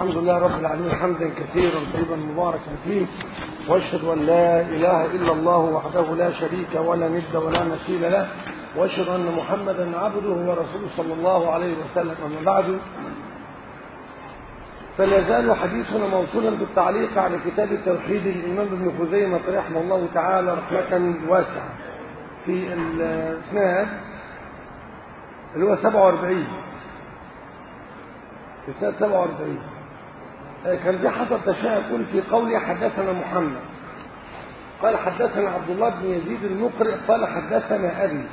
الحمد لله رب العالمين حمدا كثيرا طيبا مباركا فيه واشهد ان لا اله الا الله وحده لا شريك ولا ند ولا مثيل له واشهد ان محمدا عبده ورسوله صلى الله عليه وسلم اما بعد فلا يزال حديثنا موصولا بالتعليق على كتاب التوحيد الامام ابن خزيمه رحمه الله تعالى رحمه واسعه في الاسناد اللي هو 47 في سنة 47 كان في حصل تشاكل في قوله حدثنا محمد قال حدثنا عبد الله بن يزيد المقرئ قال حدثنا أبي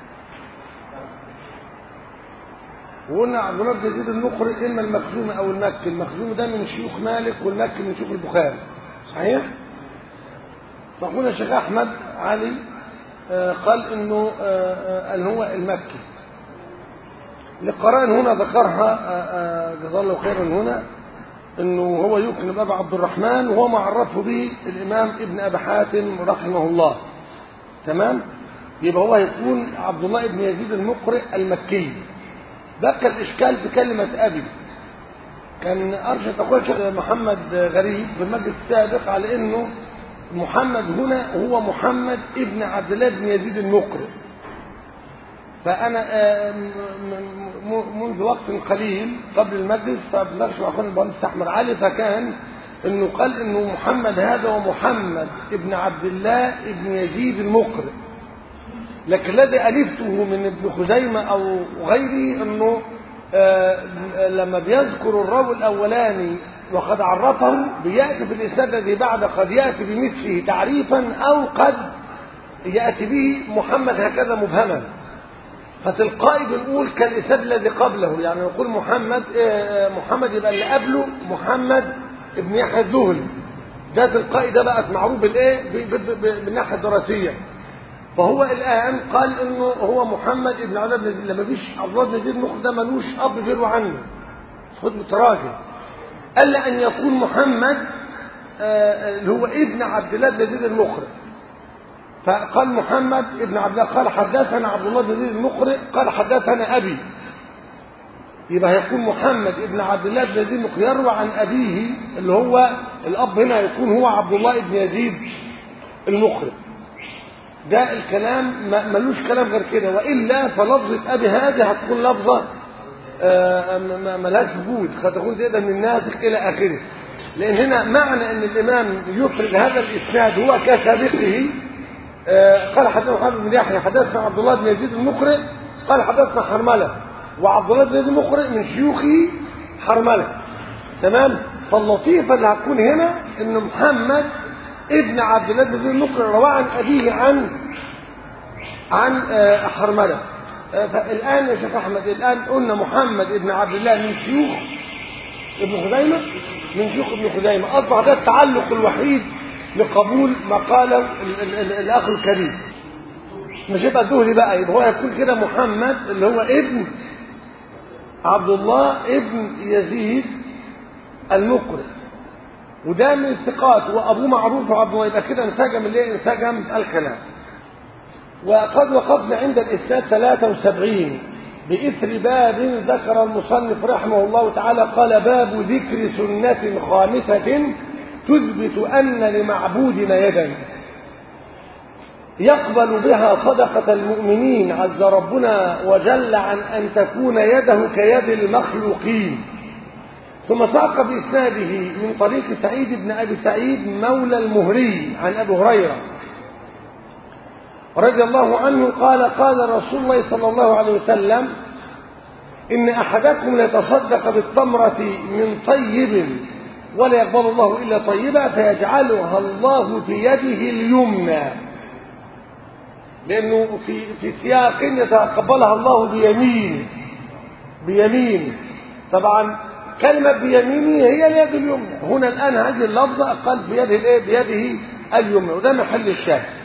وقلنا عبد الله بن يزيد المقرئ إما المخزوم أو المكي المخزوم ده من شيوخ مالك والمكي من شيوخ البخاري صحيح؟ فأخونا الشيخ أحمد علي قال إنه قال هو المكي لقرائن هنا ذكرها جزاه الله خيرا هنا انه هو يكن بابا عبد الرحمن وهو معرفه به الامام ابن ابي حاتم رحمه الله تمام يبقى هو هيكون عبد الله بن يزيد المقرئ المكي بقى الاشكال في كلمه ابي كان ارشد اخويا الشيخ محمد غريب في المجلس السابق على انه محمد هنا هو محمد ابن عبد الله بن يزيد المقرئ فأنا منذ وقت قليل قبل المجلس فبناقش مع أخونا المهندس أحمد علي فكان إنه قال إنه محمد هذا هو محمد ابن عبد الله ابن يزيد المقرئ لكن الذي ألفته من ابن خزيمة أو غيره إنه لما بيذكر الراوي الأولاني وقد عرفه بيأتي في الإسناد الذي بعد قد يأتي بمثله تعريفا أو قد يأتي به محمد هكذا مبهما فتلقائي بنقول كالإسناد الذي قبله يعني نقول محمد محمد يبقى اللي قبله محمد ابن يحيى الذهلي ده تلقائي ده بقت معروف بالايه بالناحيه الدراسيه فهو الان قال انه هو محمد ابن عبد الله بن يزيد لما فيش عبد الله بن يزيد المخ ده ملوش اب بيروي عنه خد متراجم الا ان يكون محمد اللي هو ابن عبد الله بن يزيد المقرئ فقال محمد ابن عبد الله قال حدثنا عبد الله بن زيد المقرئ قال حدثنا ابي يبقى هيكون محمد ابن عبد الله بن يزيد المقرئ يروى عن ابيه اللي هو الاب هنا يكون هو عبد الله بن يزيد المقرئ ده الكلام ملوش كلام غير كده والا فلفظه ابي هذه هتكون لفظه ملهاش وجود هتكون زياده من الناسخ الى اخره لان هنا معنى ان الامام يفرد هذا الاسناد هو كسابقه قال حدثنا محمد بن يحيى حدثنا عبد الله بن يزيد المقرئ قال حدثنا حرمله وعبد الله بن يزيد المقرئ من شيوخه حرمله تمام فاللطيفه اللي هتكون هنا ان محمد ابن عبد الله بن يزيد المقرئ رواه عن ابيه عن عن حرمله فالان يا شيخ احمد الان قلنا محمد ابن عبد الله من شيوخ ابن خزيمه من شيوخ ابن خزيمه اصبح ده التعلق الوحيد لقبول ما قاله الاخ الكريم مش يبقى الدهلي بقى يبقى هو يكون كده محمد اللي هو ابن عبد الله ابن يزيد المقرئ وده من الثقات وابوه معروف وعبد الله يبقى كده انسجم الايه انسجم الكلام وقد وقفنا عند الاسناد 73 بإثر باب ذكر المصنف رحمه الله تعالى قال باب ذكر سنة خامسة تثبت أن لمعبودنا يدا يقبل بها صدقة المؤمنين عز ربنا وجل عن أن تكون يده كيد المخلوقين ثم ساق بإسناده من طريق سعيد بن أبي سعيد مولى المهري عن أبي هريرة رضي الله عنه قال قال رسول الله صلى الله عليه وسلم إن أحدكم ليتصدق بالتمرة من طيب ولا يقبل الله إلا طيبا فيجعلها الله في يده اليمنى لأنه في في سياق يتقبلها الله بيمين بيمين طبعا كلمة بيمينه هي اليد اليمنى هنا الآن هذه اللفظة قال بيده الايه بيده اليمنى وده محل الشاهد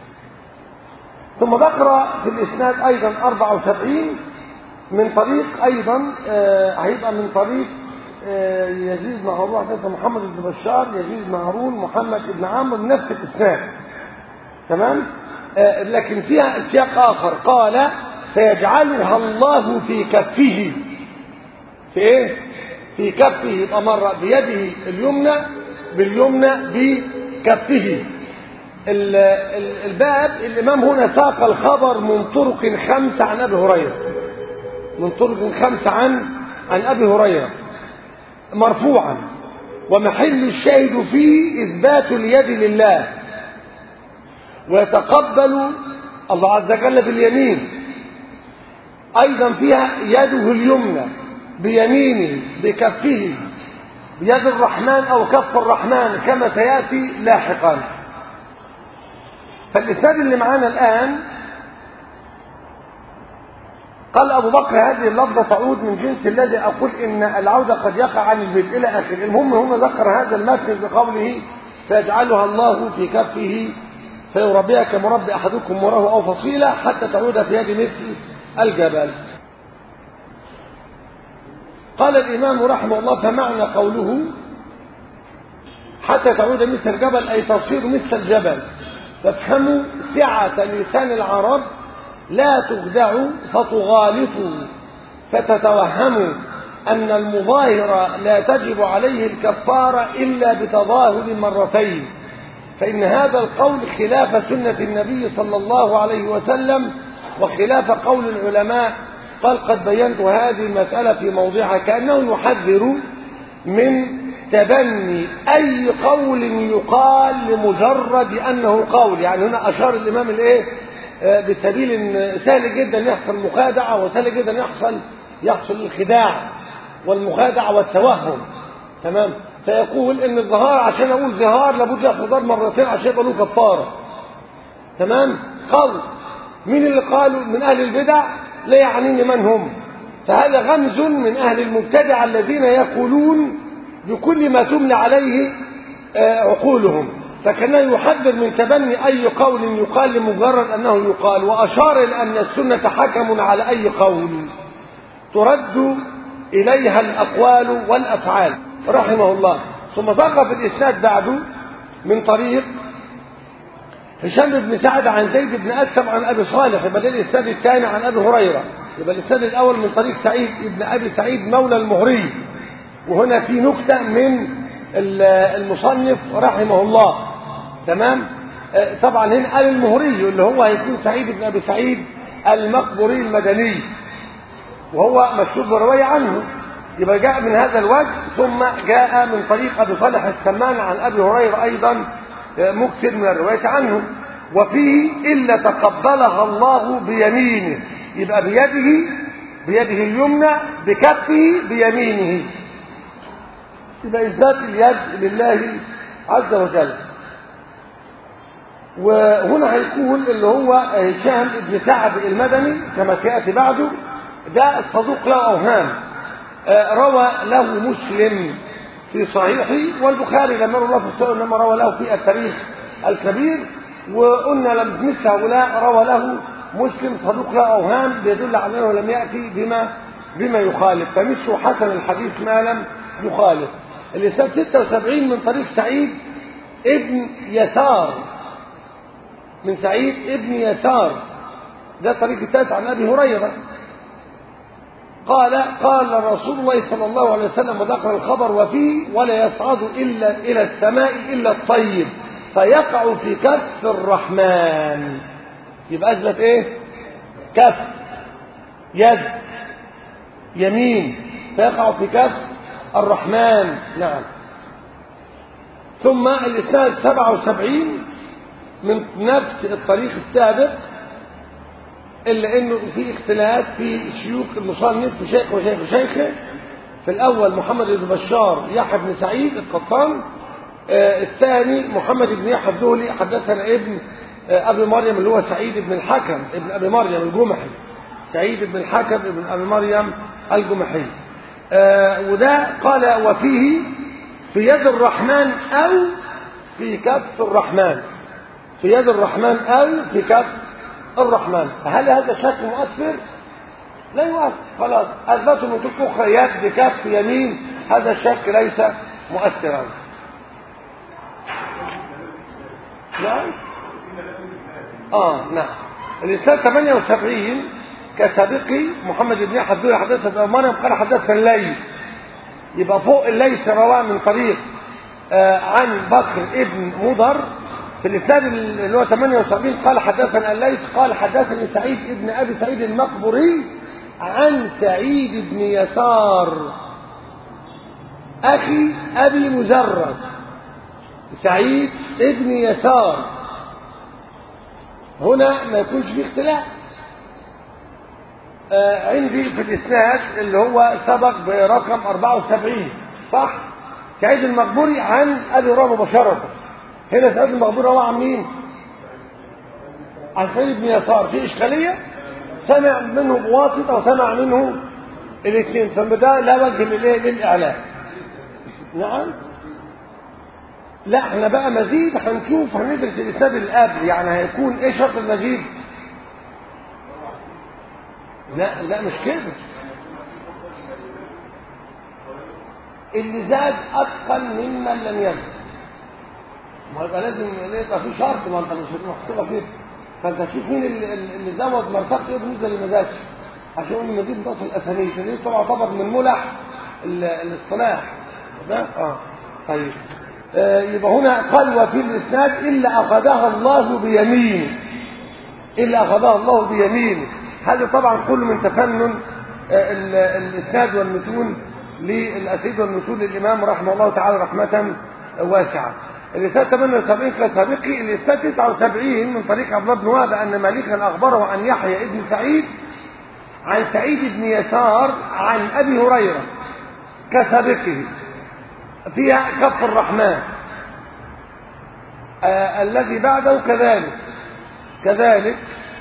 ثم ذكر في الإسناد أيضا 74 من طريق أيضا آه هيبقى من طريق يزيد بن هارون حدثنا محمد بن بشار يزيد بن هارون محمد بن عمرو من نفس الاسناد تمام آه لكن فيها سياق اخر قال فيجعلها الله في كفه في ايه في كفه يبقى مرة بيده اليمنى باليمنى بكفه ال- ال- الباب الإمام هنا ساق الخبر من طرق خمسة عن أبي هريرة من طرق خمسة عن عن أبي هريرة مرفوعا ومحل الشاهد فيه إثبات اليد لله ويتقبل الله عز وجل باليمين أيضا فيها يده اليمنى بيمينه بكفه بيد الرحمن أو كف الرحمن كما سيأتي لاحقا فالإسناد اللي معانا الآن قال أبو بكر هذه اللفظة تعود من جنس الذي أقول إن العودة قد يقع عن البيت إلى آخره المهم هنا ذكر هذا المتن بقوله فيجعلها الله في كفه فيربيها كمربي أحدكم مراه أو فصيلة حتى تعود في يد مثل الجبل قال الإمام رحمه الله فمعنى قوله حتى تعود مثل الجبل أي تصير مثل الجبل فافهموا سعة لسان العرب لا تخدعوا فتغالطوا فتتوهموا أن المظاهر لا تجب عليه الكفارة إلا بتظاهر مرتين فإن هذا القول خلاف سنة النبي صلى الله عليه وسلم وخلاف قول العلماء قال قد بينت هذه المسألة في موضعها كأنه يحذر من تبني أي قول يقال لمجرد أنه قول يعني هنا أشار الإمام الإيه آه، بسبيل إن سهل جدا يحصل مخادعة وسهل جدا يحصل يحصل الخداع والمخادعة والتوهم تمام فيقول ان الظهار عشان اقول ظهار لابد يحصل ضرب مرتين عشان يبقى له كفاره تمام قول مين اللي قالوا من اهل البدع لا يعنيني من هم فهذا غمز من اهل المبتدع الذين يقولون بكل ما تملى عليه آه، عقولهم فكان يحذر من تبني اي قول يقال لمجرد انه يقال واشار الى ان السنه حكم على اي قول ترد إليها الأقوال والأفعال رحمه الله ثم ذكر في الإسناد بعده من طريق هشام بن سعد عن زيد بن أسلم عن أبي صالح يبقى ده الإسناد الثاني عن أبي هريرة يبقى الإسناد الأول من طريق سعيد بن أبي سعيد مولى المهري وهنا في نكتة من المصنف رحمه الله تمام آه، طبعا هنا قال المهري اللي هو هيكون سعيد بن أبي سعيد المقبري المدني وهو مكتوب برواية عنه يبقى جاء من هذا الوجه ثم جاء من طريق أبي صالح السمان عن أبي هريرة أيضا مكثر من الرواية عنه وفيه إلا تقبلها الله بيمينه يبقى بيده بيده اليمنى بكفه بيمينه يبقى إثبات اليد لله عز وجل وهنا هيقول اللي هو هشام بن سعد المدني كما سيأتي بعده ده صدوق له أوهام آه، روى له مسلم في صحيحه والبخاري لما روى له في السنة لما روى له في التاريخ الكبير وقلنا لم مثل هؤلاء روى له مسلم صدوق له أوهام بيدل على أنه لم يأتي بما بما يخالف فمثل حسن الحديث ما لم يخالف الإسناد 76 من طريق سعيد ابن يسار من سعيد ابن يسار ده الطريق الثالث عن أبي هريرة قال قال رسول الله صلى الله عليه وسلم وذكر الخبر وفيه ولا يصعد إلا إلى السماء إلا الطيب فيقع في كف الرحمن يبقى أثبت إيه كف يد يمين فيقع في كف الرحمن نعم ثم الإسناد 77 من نفس الطريق السابق إلا أنه في اختلاف في شيوخ المصنف في شيخ وشيخ شيخه في الأول محمد بن بشار يحيى بن سعيد القطان آه الثاني محمد بن يحيى الدولي حدثنا ابن آه أبي مريم اللي هو سعيد بن الحكم ابن أبي مريم الجمحي سعيد بن الحكم ابن أبي مريم الجمحي آه وده قال وفيه في يد الرحمن أو في كف الرحمن في يد الرحمن أو في كف الرحمن هل هذا شك مؤثر لا يؤثر خلاص اثبتوا من طرق اخرى يد بكف يمين هذا الشك ليس مؤثرا نعم اه نعم الانسان 78 كسابقي محمد بن يحيى الدوري حدثنا ابو مريم قال حدثنا الليل يبقى فوق الليث رواه من طريق آه عن بكر ابن مضر في الاسناد اللي هو 78 قال حدثنا الليث قال حدثني سعيد ابن ابي سعيد المقبري عن سعيد بن يسار اخي ابي مجرد سعيد ابن يسار هنا ما يكونش فيه اختلاف آه عندي في الاسناد اللي هو سبق برقم 74 صح سعيد المقبوري عن ابي هريره مباشره هنا سعيد المقبوري هو عن مين عن سعيد بن يسار في اشكاليه سمع منه بواسطه وسمع منه الاثنين فده لا وجه للايه للاعلام نعم لا احنا بقى مزيد هنشوف هندرس الاسناد اللي قبل يعني هيكون ايه شرط المزيد لا لا مش كده اللي زاد اتقن ممن لم يزد ما يبقى لازم يبقى في شرط ما انت مش محسوبه كده فانت تشوف مين اللي, اللي زود مرتبته ايه بالنسبه اللي ما زادش عشان يقول المزيد من اصل الاسانيد دي تعتبر من ملح الاصطلاح ده اه طيب آه يبقى هنا قال وفي الاسناد الا اخذها الله بيمينه الا اخذها الله بيمينه هذا طبعا كله من تفنن آه الاسناد والمتون للاسيد والمتون للامام رحمه الله تعالى رحمه واسعه الاسناد 78 كسابقي الاسناد 79 من طريق عبد الله بن وهب ان مالكا اخبره عن يحيى ابن سعيد عن سعيد بن يسار عن ابي هريره كسابقه فيها كف الرحمن آه الذي بعده كذلك كذلك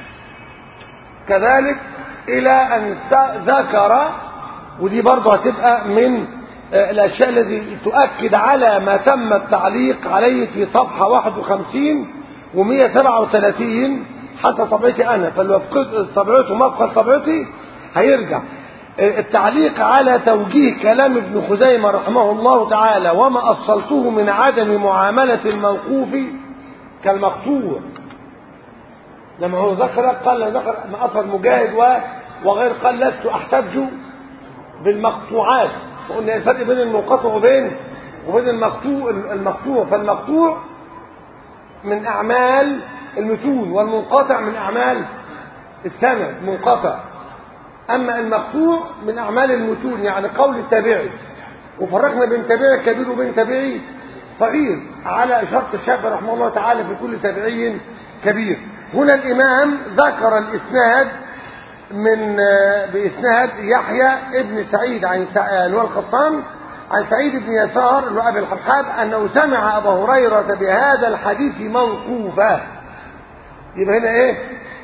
كذلك إلى أن ذكر ودي برضه هتبقى من آه الأشياء التي تؤكد على ما تم التعليق عليه في صفحة 51 و137 حتى طبيعتي أنا فاللي وفقت طبيعته موقع طبيعتي هيرجع التعليق على توجيه كلام ابن خزيمة رحمه الله تعالى وما أصلته من عدم معاملة الموقوف كالمقطوع لما هو ذكر قال ذكر ما أثر مجاهد وغير قال لست أحتج بالمقطوعات فقلنا الفرق بين المنقطع وبين وبين المقطوع المقطوع فالمقطوع من أعمال المتون والمنقطع من أعمال السند منقطع أما المقطوع من أعمال المتون يعني قول التابعي وفرقنا بين تابعي كبير وبين تابعي صغير على شرط الشافعي رحمه الله تعالى في كل تابعي كبير هنا الإمام ذكر الإسناد من بإسناد يحيى ابن سعيد عن اللي هو القطان عن سعيد بن يسار اللي هو أبي الحبحاب أنه سمع أبا هريرة بهذا الحديث موقوفا يبقى هنا إيه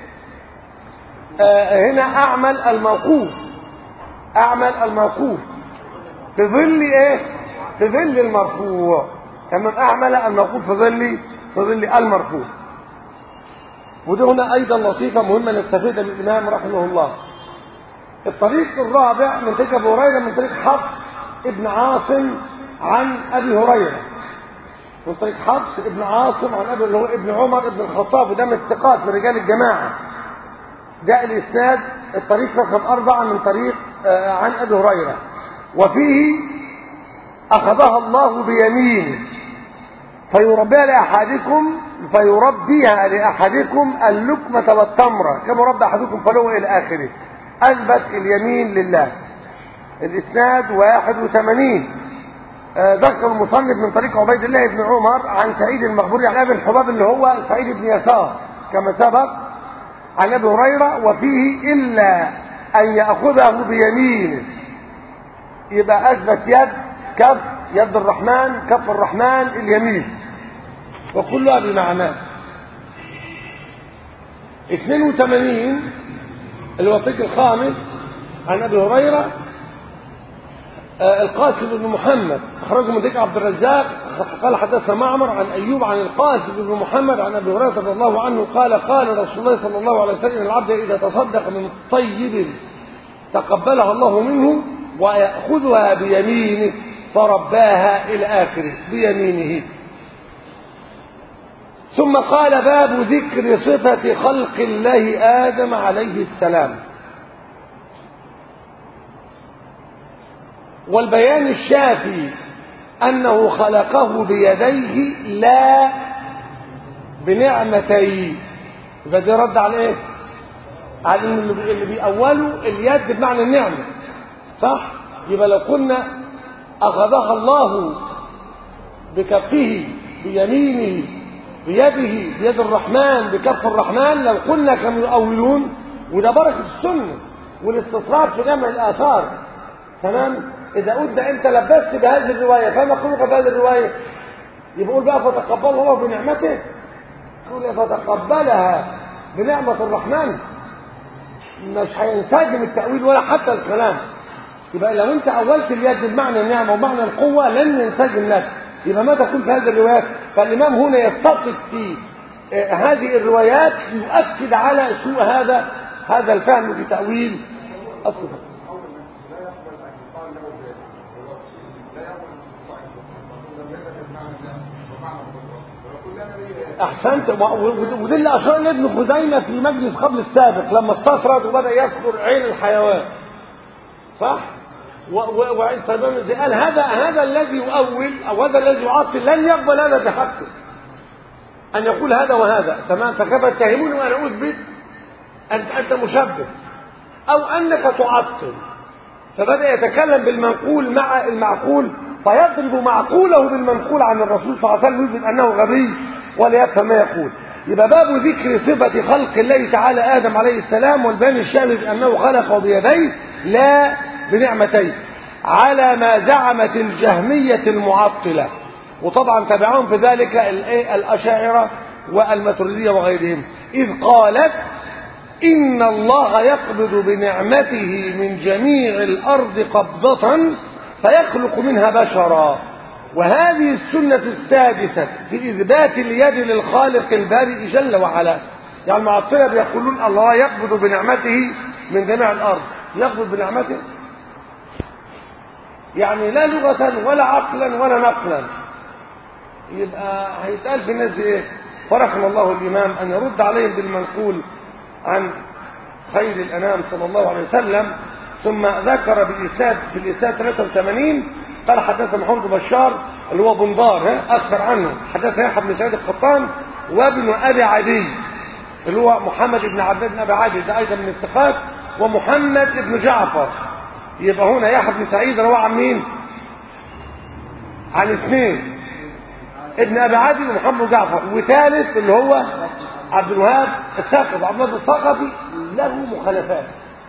آه هنا أعمل الموقوف أعمل الموقوف في ظل إيه في ظل المرفوع تمام أعمل الموقوف في ظل في ظل المرفوع ودي هنا أيضا لطيفة مهمة نستفيدها من الإمام رحمه الله الطريق الرابع من طريق أبي هريرة من طريق حفص ابن عاصم عن أبي هريرة من طريق حفص ابن عاصم عن أبي اللي هو ابن عمر ابن الخطاب وده من الثقات من رجال الجماعة جاء الإسناد الطريق رقم أربعة من طريق آه عن أبي هريرة وفيه أخذها الله بيمينه فيربيها لأحدكم فيربيها لأحدكم اللقمة والتمرة كما ربى أحدكم فلو إلى آخره أثبت اليمين لله الإسناد 81 آه ذكر المصنف من طريق عبيد الله بن عمر عن سعيد المغفوري عن أبي الحباب اللي هو سعيد بن يسار كما سبق عن ابي هريره وفيه الا ان ياخذه بيمينه يبقى اثبت يد كف يد الرحمن كف الرحمن اليمين وكلها بمعناه 82 الوثيق الخامس عن ابي هريره آه القاسم بن محمد اخرجه من ذكر عبد الرزاق قال حدثنا معمر عن ايوب عن القاسم بن محمد عن ابي هريره رضي الله عنه قال قال رسول الله صلى الله عليه وسلم العبد اذا تصدق من طيب تقبلها الله منه وياخذها بيمينه فرباها الى اخره بيمينه ثم قال باب ذكر صفه خلق الله ادم عليه السلام والبيان الشافي أنه خلقه بيديه لا بنعمتيه يبقى ده رد على ايه؟ على ان اللي اللي بيأولوا اليد بمعنى النعمة صح؟ يبقى لو كنا أخذها الله بكفه بيمينه بيده بيد الرحمن بكف الرحمن لو قلنا كانوا يؤولون وده بركة السنة والاستطراد في جمع الآثار تمام إذا قلت أنت لبست بهذه الرواية فما خلق بهذه الرواية يبقى قول بقى فتقبل الله بنعمته تقول فتقبلها بنعمة الرحمن مش هينسجم التأويل ولا حتى الكلام يبقى لو انت أولت اليد بمعنى النعمة ومعنى القوة لن ينسجم لك يبقى ماذا تكون في هذه الروايات فالإمام هنا يفتقد في آه، هذه الروايات يؤكد على سوء هذا هذا الفهم في تأويل الصفات احسنت و- و- ودي اللي اشار إليه ابن خزيمه في مجلس قبل السابق لما استطرد وبدا يذكر عين الحيوان صح و- و- وعين سلمان بن قال هذا هذا الذي يؤول او هذا الذي يعطل لن يقبل هذا بحقه ان يقول هذا وهذا تمام فكيف تتهموني وانا اثبت انت انت مشبه او انك تعطل فبدا يتكلم بالمنقول مع المعقول فيضرب معقوله بالمنقول عن الرسول صلى الله عليه وسلم يثبت انه غبي ولا يفهم ما يقول يبقى باب ذكر صفة خلق الله تعالى آدم عليه السلام والبيان الشامل بأنه خلقه بيديه لا بنعمتيه على ما زعمت الجهمية المعطلة وطبعا تبعهم في ذلك الإيه؟ الأشاعرة والماتريدية وغيرهم إذ قالت إن الله يقبض بنعمته من جميع الأرض قبضة فيخلق منها بشرا وهذه السنة السادسة في إثبات اليد للخالق البارئ جل وعلا يعني المعطلة بيقولون الله يقبض بنعمته من جميع الأرض يقبض بنعمته يعني لا لغة ولا عقلا ولا نقلا يبقى هيتقال في الناس ايه فرحم الله الإمام أن يرد عليهم بالمنقول عن خير الأنام صلى الله عليه وسلم ثم ذكر بالإسناد في الإسناد 83 قال حدثنا محمد بشار اللي هو بندار ها أكثر عنه حدثنا يحيى بن سعيد القطان وابن أبي عدي اللي هو محمد بن عبد بن أبي عدي ده أيضا من الثقات ومحمد بن جعفر يبقى هنا يحيى بن سعيد روى عن مين؟ عن اثنين ابن ابي عدي ومحمد بن جعفر وثالث اللي هو عبد الوهاب الثقفي عبد الوهاب الثقفي له مخالفات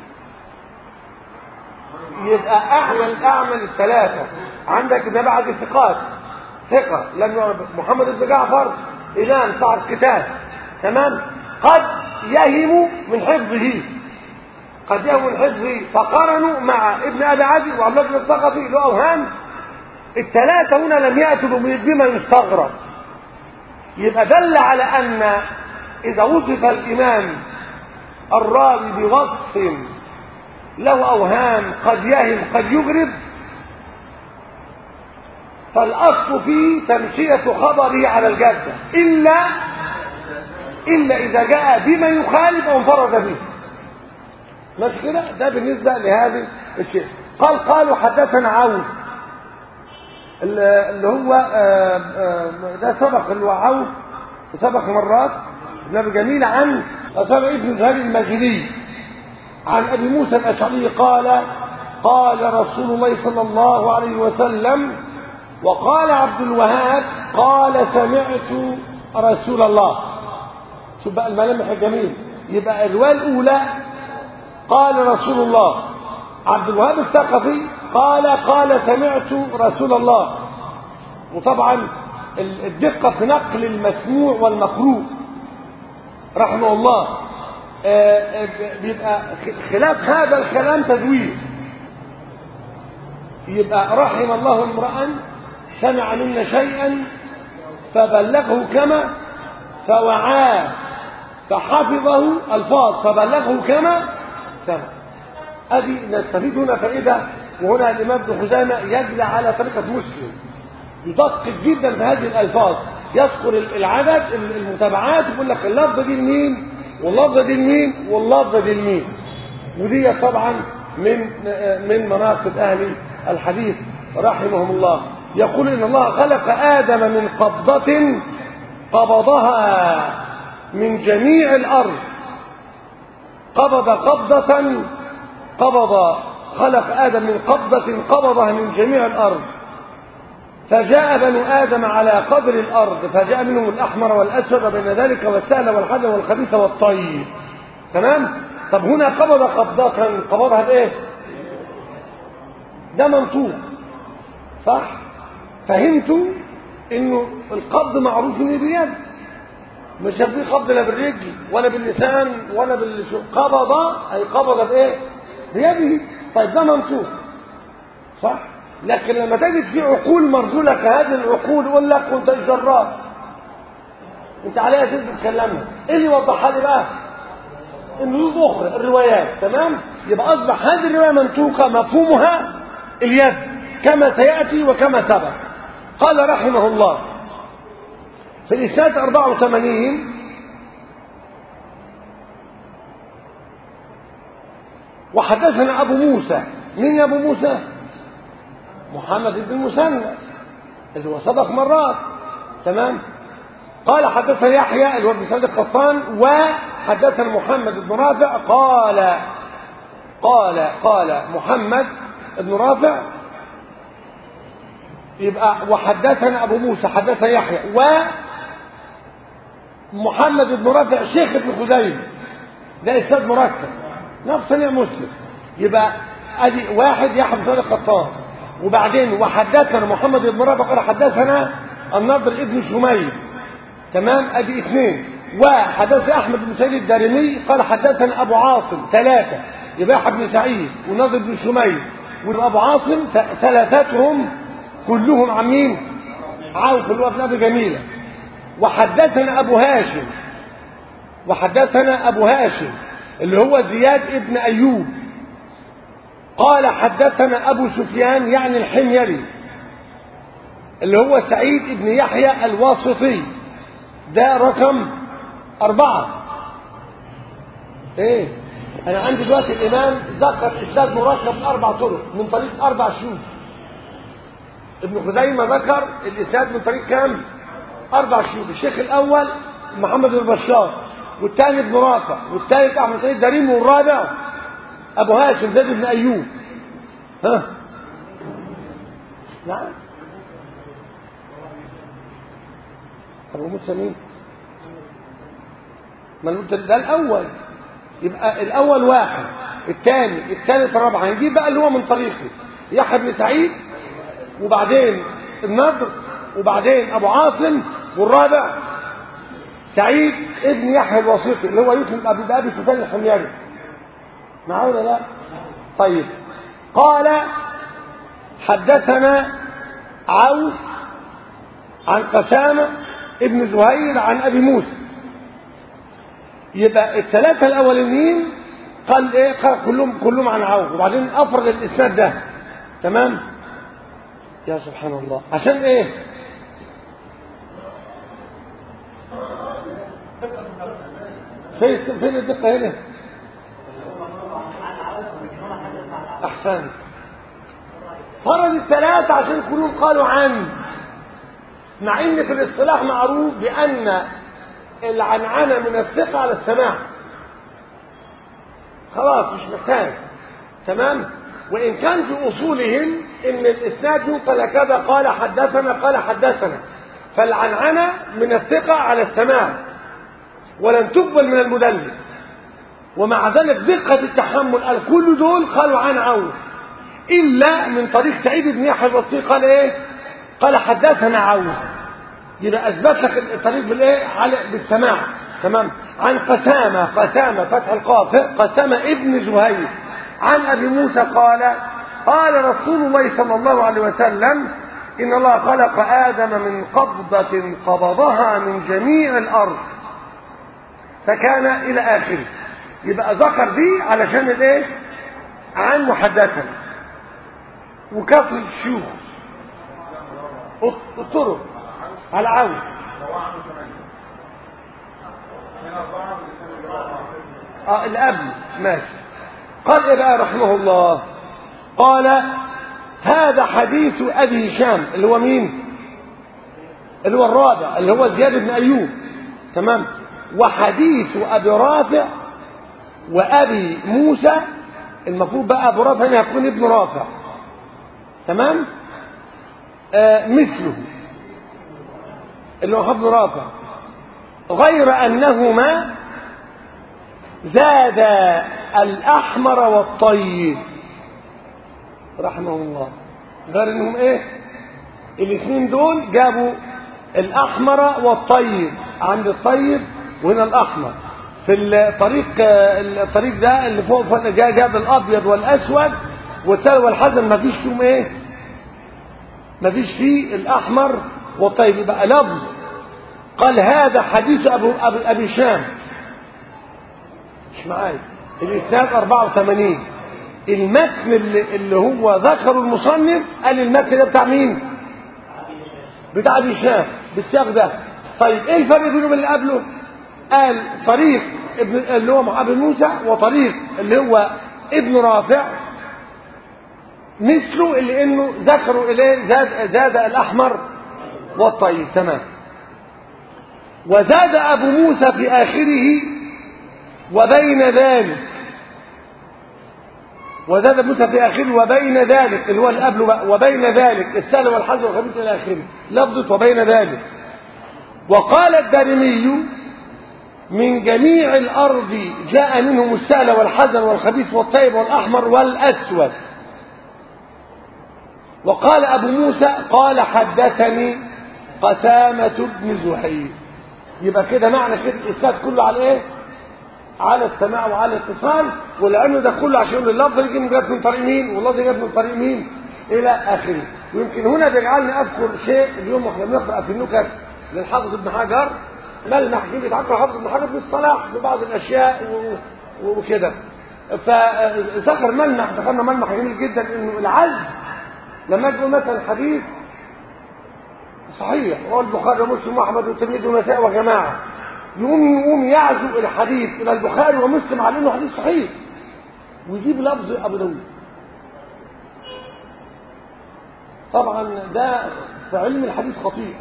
يبقى اعمل اعمل الثلاثه عندك ابن ابي عدي ثقات ثقه لم يعرف محمد بن جعفر امام صاحب كتاب تمام قد يهم من حفظه قد يهم من حفظه فقارنوا مع ابن ابي عدي وعبد الله بن الثقفي له اوهام الثلاثه هنا لم ياتوا بما يستغرب يبقى دل على ان اذا وصف الامام الراوي بوصف له اوهام قد يهم قد يغرب فالاصل فيه تمشيه خبره على الجاده الا الا اذا جاء بما يخالف او انفرد به مش كده ده بالنسبه لهذا الشيء قال قالوا حدثنا عوف اللي هو آه، آه، ده سبق اللي هو عوف سبق مرات ابن ابي جميل عن أسامة ابن زهير المجري عن ابي موسى الاشعري قال قال رسول الله صلى الله عليه وسلم وقال عبد الوهاب قال سمعت رسول الله شوف بقى الملامح الجميل يبقى الروايه الاولى قال رسول الله عبد الوهاب الثقفي قال قال سمعت رسول الله وطبعا الدقة في نقل المسموع والمقروء رحمه الله آه، آه، بيبقى خلاف هذا الكلام تزوير يبقى رحم الله امرأ سمع منا شيئا فبلغه كما فوعاه فحفظه الفاظ فبلغه كما سمع ادي نستفيد هنا فائده وهنا الامام ابن خزامه يجري على طريقه مسلم يدقق جدا في هذه الالفاظ يذكر العدد المتابعات يقول لك اللفظه دي لمين واللفظه دي لمين واللفظه دي لمين ودي طبعا من من مناقب اهل الحديث رحمهم الله يقول إن الله خلق آدم من قبضة قبضها من جميع الأرض قبض قبضة قبض خلق آدم من قبضة قبضها من جميع الأرض فجاء بنو آدم على قدر الأرض فجاء منهم الأحمر والأسود وبين ذلك والسهل والحل والخبيث والطيب تمام طب هنا قبض قبضة قبضها بإيه ده منطوق صح فهمتوا انه القبض معروف انه بيد مش في قبض لا بالرجل ولا باللسان ولا بالشو قبض اي قبض بايه بيده طيب ده منطوق صح لكن لما تجد في عقول مرذوله كهذه العقول يقول لك وانت جراب انت عليها تثبت كلامها ايه اللي يوضحها لي بقى النصوص اخرى الروايات تمام يبقى اصبح هذه الروايه منطوقه مفهومها اليد كما سياتي وكما سبق قال رحمه الله في الإسناد 84 وحدثنا أبو موسى مين يا أبو موسى محمد بن المثنى اللي هو سبق مرات تمام قال حدثنا يحيى اللي هو بن سعيد القطان وحدثنا محمد بن رافع قال قال قال محمد بن رافع يبقى وحدثنا ابو موسى حدثنا يحيى ومحمد بن رافع شيخ ابن خزيمه ده اسناد مركب نفس صنيع مسلم يبقى ادي واحد يحيى بن سعيد القطان وبعدين وحدثنا محمد بن رافع قال حدثنا النضر ابن شميل تمام ادي اثنين وحدث احمد بن سعيد الدارمي قال حدثنا ابو عاصم ثلاثه يبقى يحيى بن سعيد ونضر بن شميل وابو عاصم ثلاثتهم كلهم عاملين عوف اللي هو ابن ابي جميله وحدثنا ابو هاشم وحدثنا ابو هاشم اللي هو زياد ابن ايوب قال حدثنا ابو سفيان يعني الحميري اللي هو سعيد ابن يحيى الواسطي ده رقم أربعة ايه انا عندي دلوقتي الامام ذكر اسناد مركب من اربع طرق من طريق اربع شيوخ ابن خزيمة ذكر الإسناد من طريق كام؟ أربع شيوخ الشيخ الأول محمد بن بشار والثاني ابن رافع والثالث أحمد سيد دريم والرابع أبو هاشم زيد بن أيوب ها؟ نعم أبو موسى مين؟ ما قلت ده الأول يبقى الأول واحد الثاني الثالث الرابع هنجيب بقى اللي هو من طريقه يحيى بن سعيد وبعدين النضر وبعدين ابو عاصم والرابع سعيد ابن يحيى الواسطي اللي هو يوسف ابي ابي سفيان الحميري معاه ولا لا طيب قال حدثنا عوف عن قسامه ابن زهير عن ابي موسى يبقى الثلاثه الاولانيين قال ايه قال كلهم كلهم عن عوف وبعدين افرد الاسناد ده تمام يا سبحان الله عشان ايه فين فين الدقة هنا احسنت فرض الثلاثة عشان كلهم قالوا عن مع ان في الاصطلاح معروف بان العنعنة من الثقة على السماع خلاص مش محتاج تمام وإن كان في أصولهم إن الإسناد ينقل كذا قال حدثنا قال حدثنا فالعنعنة من الثقة على السماع ولن تقبل من المدلس ومع ذلك دقة التحمل قال كل دول قالوا عن عوف إلا من طريق سعيد بن يحيى البصري قال إيه؟ قال حدثنا عوف يبقى أثبت لك الطريق بالإيه؟ على بالسماع تمام عن قسامة قسامة فتح القاف قسامة ابن زهير عن أبي موسى قال قال رسول الله صلى الله عليه وسلم إن الله خلق آدم من قبضة قبضها من جميع الأرض فكان إلى آخره يبقى ذكر دي علشان الايه عن محدثا وكثرة الشيوخ الطرق على عون اه اللي قبل ماشي قال ايه بقى رحمه الله قال هذا حديث ابي هشام اللي هو مين اللي هو الرابع اللي هو زياد بن ايوب تمام وحديث ابي رافع وابي موسى المفروض بقى ابو رافع هنا هيكون ابن رافع تمام آه مثله اللي هو ابن رافع غير انهما زاد الاحمر والطيب رحمه الله غير انهم ايه الاثنين دول جابوا الاحمر والطيب عند الطيب وهنا الاحمر في الطريق الطريق ده اللي فوق فوق جاء جاب الابيض والاسود والسلوى والحزن ما فيش فيهم ايه ما فيش فيه الاحمر والطيب يبقى لفظ قال هذا حديث ابو ابي, أبي شام مش معايا الاسناد 84 المتن اللي, اللي هو ذكره المصنف قال المتن ده بتاع مين بتاع ابي هشام بالسياق ده طيب ايه الفرق بينه وبين اللي قبله قال طريق ابن اللي هو مع ابن موسى وطريق اللي هو ابن رافع مثله اللي انه ذكروا اليه زاد زاد الاحمر والطيب تمام وزاد ابو موسى في اخره وبين ذلك وزاد موسى في اخره وبين ذلك اللي هو اللي قبله بقى وبين ذلك السهل والحزن والخبيث الى اخره لفظه وبين ذلك وقال الدارمي من جميع الارض جاء منهم السهل والحزن والخبيث والطيب والاحمر والاسود وقال ابو موسى قال حدثني قسامة بن زهير يبقى كده معنى كده الاسناد كله على ايه على السماع وعلى الاتصال والعلم ده كله عشان يقول اللفظ اللي جه جاب من طريق مين واللفظ جاب من طريق مين الى اخره ويمكن هنا بيجعلني اذكر شيء اليوم واحنا بنقرا في النكت للحافظ ابن حجر ملمح كده بيتعبر حافظ ابن حجر بالصلاح في بعض الاشياء وكده فذكر ملمح ذكرنا ملمح جميل جدا انه العزم لما تقول مثلا حديث صحيح رواه البخاري ومسلم واحمد والترمذي والنسائي وجماعه يقوم يقوم يعزو الحديث الى البخاري ومسلم على انه حديث صحيح ويجيب لفظ ابو داود طبعا ده في علم الحديث خطيئه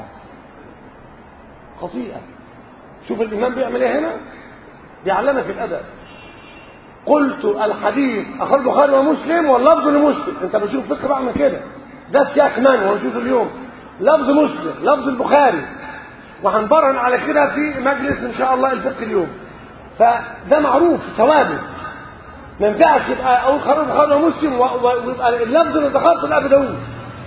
خطيئه شوف الامام بيعمل ايه هنا بيعلمك الادب قلت الحديث اخرج البخاري ومسلم واللفظ لمسلم انت بتشوف فكره بعمل كده ده سياق من وهنشوف اليوم لفظ مسلم لفظ البخاري وهنبرهن على كده في مجلس ان شاء الله الفقه اليوم فده معروف ثوابت ما ينفعش يبقى اقول خرج البخاري ومسلم ويبقى اللفظ اللي ذكرته لابي داوود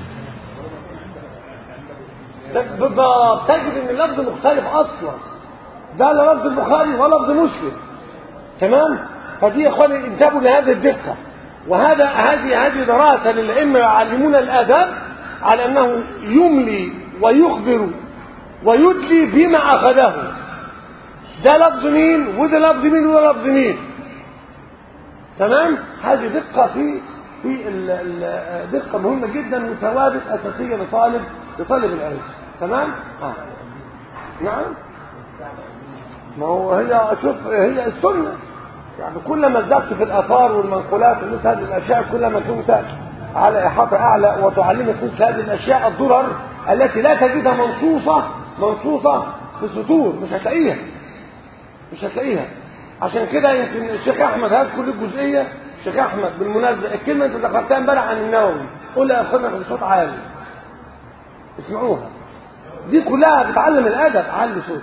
بالضبط تجد ان اللفظ مختلف اصلا ده لا لفظ البخاري ولا لفظ مسلم تمام فدي يا اخواني انتبهوا لهذه الدقه وهذا هذه هذه دراسه للائمه يعلمون الاداب على انه يملي ويخبر ويدلي بما اخذه ده لفظ مين وده لفظ مين وده لفظ مين تمام هذه دقه في في دقه مهمه جدا وثوابت اساسيه لطالب لطالب العلم تمام اه نعم ما هو هي شوف هي السنه يعني كلما زدت في الاثار والمنقولات ومثل هذه الاشياء كلما كنت على احاطه اعلى وتعلمك مثل هذه الاشياء الضرر التي لا تجدها منصوصه منصوصه في السطور مش هتلاقيها مش هتلاقيها عشان كده يمكن الشيخ احمد هذكر لك جزئيه الشيخ احمد بالمناسبه الكلمه انت ذكرتها امبارح عن النووي قولها يا اخوانا بصوت عالي اسمعوها دي كلها بتعلم الادب علي صوت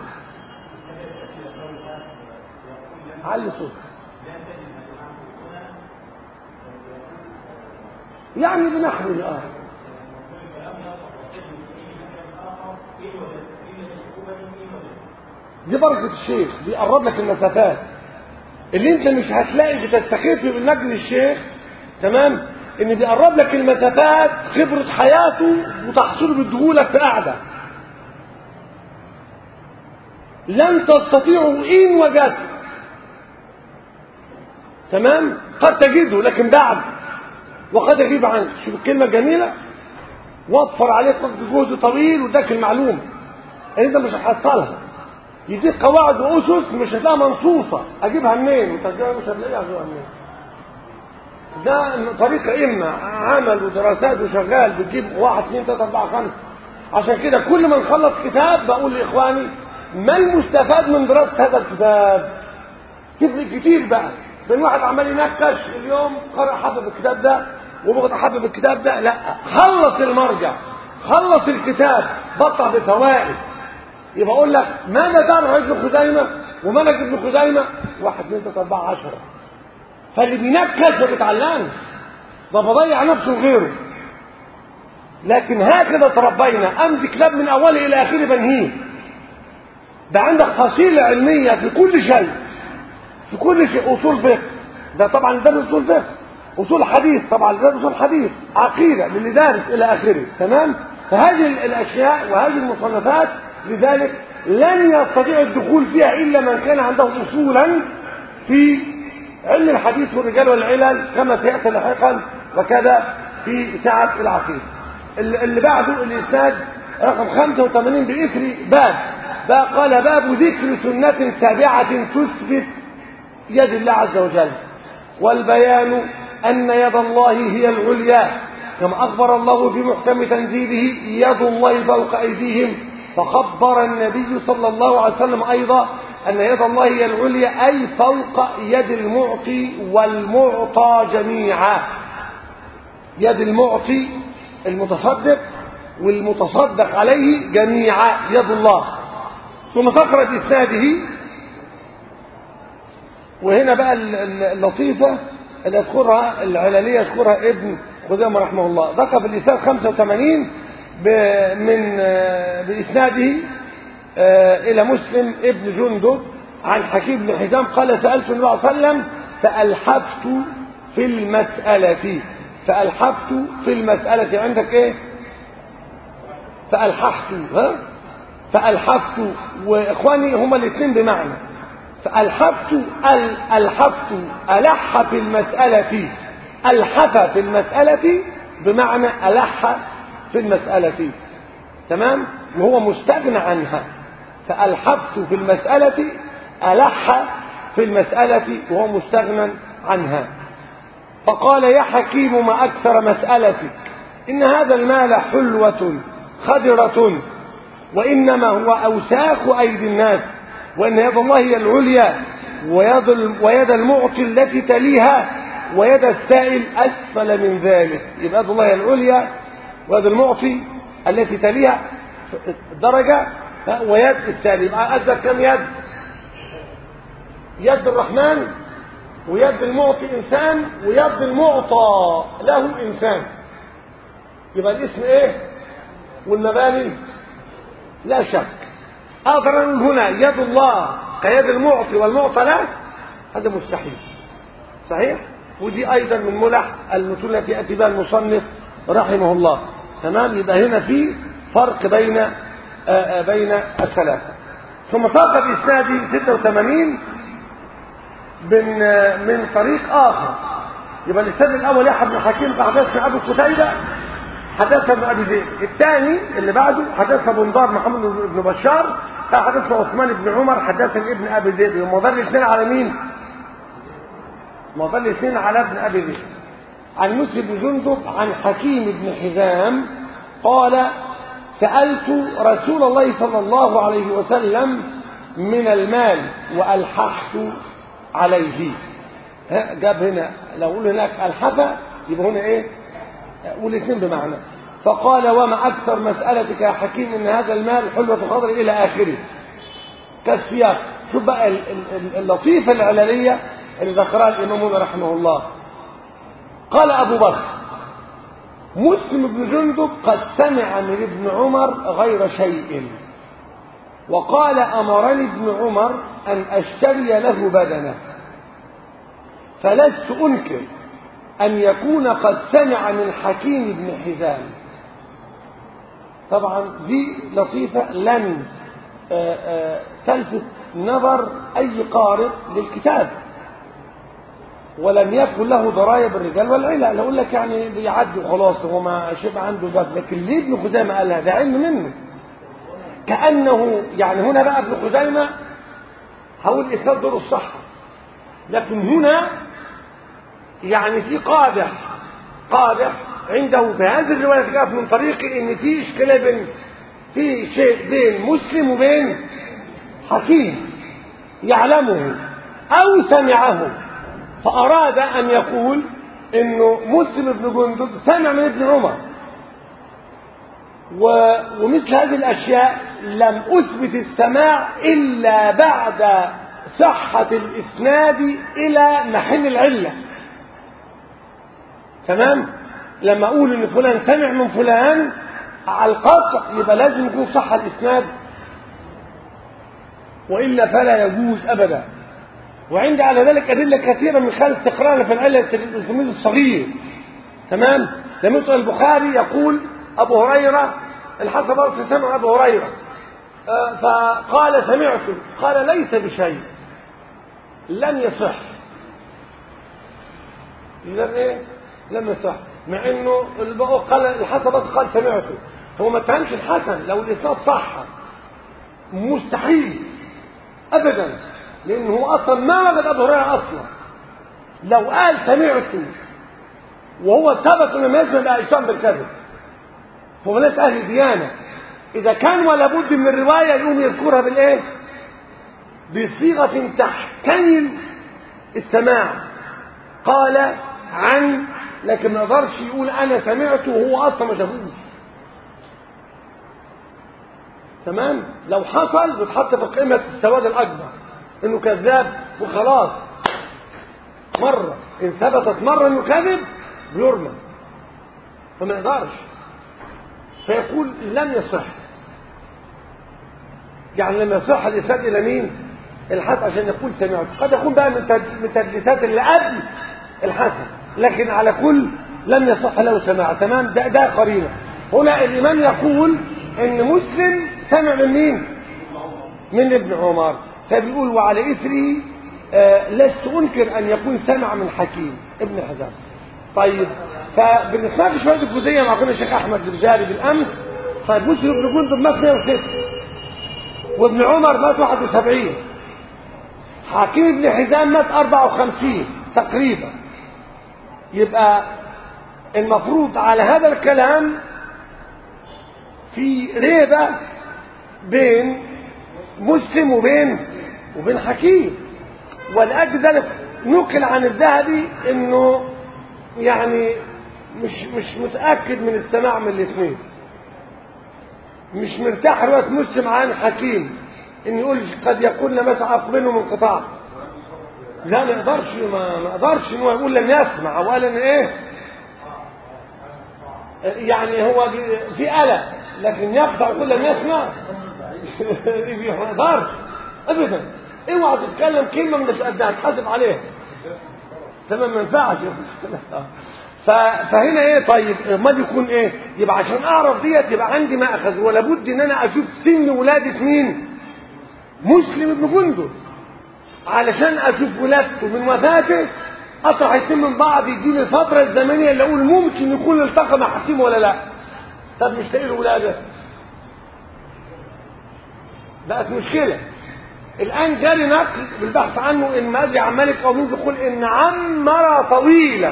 علي صوت يعني بنحو اه دي بركة الشيخ بيقرب لك المسافات اللي انت مش هتلاقي بتستخف بالنجل الشيخ تمام ان بيقرب لك المسافات خبرة حياته وتحصله بيديهولك في قعدة لن تستطيعوا ان وجدت تمام قد تجده لكن بعد وقد يغيب عنك شوف الكلمة الجميلة وفر عليك وقت جهد طويل واداك المعلومة انت مش هتحصلها يديك قواعد واسس مش هتلاقيها منصوصه اجيبها منين انت مش هتلاقيها اجيبها منين ده طريق ائمه عمل ودراسات وشغال بتجيب واحد اثنين ثلاثه اربعه خمسه عشان كده كل ما نخلص كتاب بقول لاخواني ما المستفاد من دراسه هذا الكتاب تفرق كتير بقى بين واحد عمال ينكش اليوم قرأ حبب الكتاب ده وبغض حبب الكتاب ده لا خلص المرجع خلص الكتاب بطع بفوائد يبقى اقول لك ماذا تعرف ابن خزيمه وملك ابن خزيمه واحد اثنين ثلاثه اربعه عشره فاللي بينكش ما بيتعلمش ده بضيع نفسه وغيره لكن هكذا تربينا امسك كتاب من اوله الى اخره بنهيه ده عندك فصيله علميه في كل شيء في كل شيء اصول فقه ده طبعا ده اصول فقه اصول حديث طبعا ده اصول حديث عقيده للي دارس الى اخره تمام فهذه الاشياء وهذه المصنفات لذلك لن يستطيع الدخول فيها الا من كان عنده اصولا في علم الحديث والرجال والعلل كما سياتي لاحقا وكذا في سعه العقيده اللي بعده الاسناد رقم 85 باثر باب بقى قال باب ذكر سنه سابعه تثبت يد الله عز وجل والبيان أن يد الله هي العليا كما أخبر الله في محكم تنزيله يد الله فوق أيديهم فخبر النبي صلى الله عليه وسلم أيضا أن يد الله هي العليا أي فوق يد المعطي والمعطى جميعا يد المعطي المتصدق والمتصدق عليه جميعا يد الله ثم فقرة إسناده وهنا بقى اللطيفة اللي يذكرها العلالية يذكرها ابن خزيمة رحمه الله ذكر في الإسناد 85 من بإسناده إلى مسلم ابن جندب عن حكيم بن حزام قال سألت النبي صلى الله عليه وسلم فألحفت في المسألة فألحفت في المسألة عندك إيه؟ فألحفت ها؟ فألحفت وإخواني هما الاثنين بمعنى فألحفت ألحفت ألح في المسألة ألحف في المسألة بمعنى ألح في المسألة تمام وهو مستغنى عنها فألحفت في المسألة ألح في المسألة وهو مستغنى عنها فقال يا حكيم ما أكثر مسألتك إن هذا المال حلوة خضرة وإنما هو أوساخ أيدي الناس وأن يد الله هي العليا ويد, ويد المعطي التي تليها ويد السائل أسفل من ذلك يبقى يد الله هي العليا ويد المعطي التي تليها درجة ويد السائل يبقى أدى كم يد يد الرحمن ويد المعطي إنسان ويد المعطى له إنسان يبقى الاسم إيه والمباني لا شك أقدر أقول هنا يد الله كيد المعطي والمعطى له هذا مستحيل صحيح ودي أيضا من ملح المتون التي يأتي بها المصنف رحمه الله تمام يبقى هنا في فرق بين آآ آآ بين الثلاثة ثم ساق بإسناده 86 من من طريق آخر يبقى الإسناد الأول يحيى بن حكيم حدثنا أبو قتيبة حدثنا ابن أبي زيد الثاني اللي بعده حدثنا ابو نضار محمد بن بشار قال حدثنا عثمان بن عمر حدثنا ابن أبي زيد المضل الاثنين على مين؟ مضل الاثنين على ابن أبي زيد عن مسلم بن جندب عن حكيم بن حزام قال سألت رسول الله صلى الله عليه وسلم من المال وألححت عليه ها جاب هنا لو قول هناك الحفة يبقى هنا ايه والاثنين بمعنى فقال وما أكثر مسألتك يا حكيم إن هذا المال حلوة خضر إلى آخره كالسياق شوف بقى اللطيفة العلالية اللي ذكرها الإمام رحمه الله قال أبو بكر مسلم بن جندب قد سمع من ابن عمر غير شيء وقال أمرني ابن عمر أن أشتري له بدنه فلست أنكر أن يكون قد سمع من حكيم بن حزام طبعا دي لطيفة لن تلفت نظر أي قارئ للكتاب ولم يكن له دراية بالرجال والعلة أقول لك يعني بيعدي وخلاص هو ما شبه عنده باب لكن ليه ابن خزيمة قالها ده علم منه كأنه يعني هنا بقى ابن خزيمة هقول إسناد دور الصحة لكن هنا يعني في قادح قادح عنده في هذه الرواية جاءت من طريق ان في اشكالية بين في شيء بين مسلم وبين حكيم يعلمه او سمعه فاراد ان يقول انه مسلم بن جندب سمع من ابن عمر و... ومثل هذه الاشياء لم اثبت السماع الا بعد صحة الاسناد الى محل العلة تمام لما اقول ان فلان سمع من فلان على القطع يبقى لازم يكون صح الاسناد والا فلا يجوز ابدا وعندي على ذلك ادله كثيره من خلال استقرارنا في العله التلميذ الصغير تمام لما يسال البخاري يقول ابو هريره الحسن بصري سمع ابو هريره آه فقال سمعت قال ليس بشيء لم يصح لم ايه لم يصح مع انه قال الحسن بس قال سمعته هو ما اتهمش الحسن لو الاسناد صح مستحيل ابدا لانه هو اصلا ما وجد ابو هريره اصلا لو قال سمعته وهو ثبت انه ما يسمع بقى يتهم بالكذب هو ناس اهل ديانه اذا كان ولا بد من الروايه يقوم يذكرها بالايه بصيغه تحتمل السماع قال عن لكن ما يقدرش يقول انا سمعته وهو اصلا ما شافوش تمام لو حصل بتحط في قيمه السواد الاكبر انه كذاب وخلاص مره ان ثبتت مره انه كذب بيرمى فما يقدرش فيقول لم يصح يعني لم يصح الاسناد الى مين الحسن عشان يقول سمعت قد يكون بقى من تدليسات اللي قبل الحسن لكن على كل لم يصح له سماع تمام ده ده قرينه هنا الامام يقول ان مسلم سمع من مين من ابن عمر فبيقول وعلى اثره آه لست انكر ان يكون سمع من حكيم ابن حزام طيب فبنتناقش شويه الجزئيه مع اخونا الشيخ احمد البجاري بالامس طيب مسلم بن جندب مات 106 وابن عمر مات 71 حكيم بن حزام مات 54 تقريبا يبقى المفروض على هذا الكلام في ريبة بين مسلم وبين وبين حكيم ولأجل ذلك نقل عن الذهبي انه يعني مش مش متأكد من السماع من الاثنين مش مرتاح رواية مسلم عن حكيم ان يقول قد يكون مسعى بينهم انقطاع لا ما يقدرش ما, ما يقدرش ان هو يقول لم يسمع او قال ان ايه يعني هو في قلق لكن يقطع يقول لم يسمع ما يقدرش ابدا اوعى تتكلم كلمه مش قدها تحاسب عليها تمام ما ينفعش فهنا ايه طيب ما يكون ايه يبقى عشان اعرف ديت يبقى عندي ماخذ ولا بد ان انا اشوف سن ولاده مين مسلم ابن جندب علشان اشوف ولادته من وفاته اطرح الاثنين من بعض يديني الفتره الزمنيه اللي اقول ممكن يكون التقى مع حكيم ولا لا طب مش لاقي له ولاده بقت مشكله الان جاري نقل بالبحث عنه ان مازي عن مالك او مين بيقول ان عمر طويلا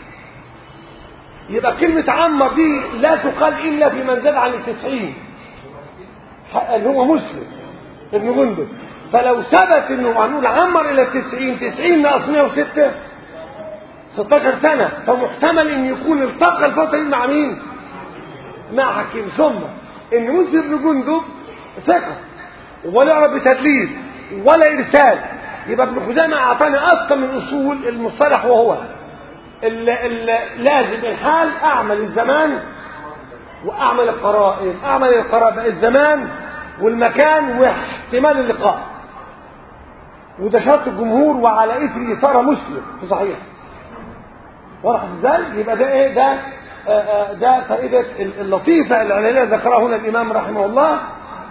يبقى كلمة عمر دي لا تقال إلا في من زاد عن التسعين اللي هو مسلم ابن جندب فلو ثبت انه هنقول عمر الى التسعين تسعين ناقص 106 16 سنة فمحتمل ان يكون التقى الفترة دي مع مين؟ مع حكيم ثم ان مسلم بن جندب ثقة ولا يعرف بتدليس ولا ارسال يبقى ابن خزامة اعطاني اصلا من اصول المصطلح وهو ال ال لازم الحال اعمل الزمان واعمل القرائن اعمل القرائن الزمان والمكان واحتمال اللقاء وده شرط الجمهور وعلى اثر اثاره مسلم في صحيح واضح ازاي يبقى ده ايه ده آآ آآ ده فائده اللطيفه العلاليه ذكرها هنا الامام رحمه الله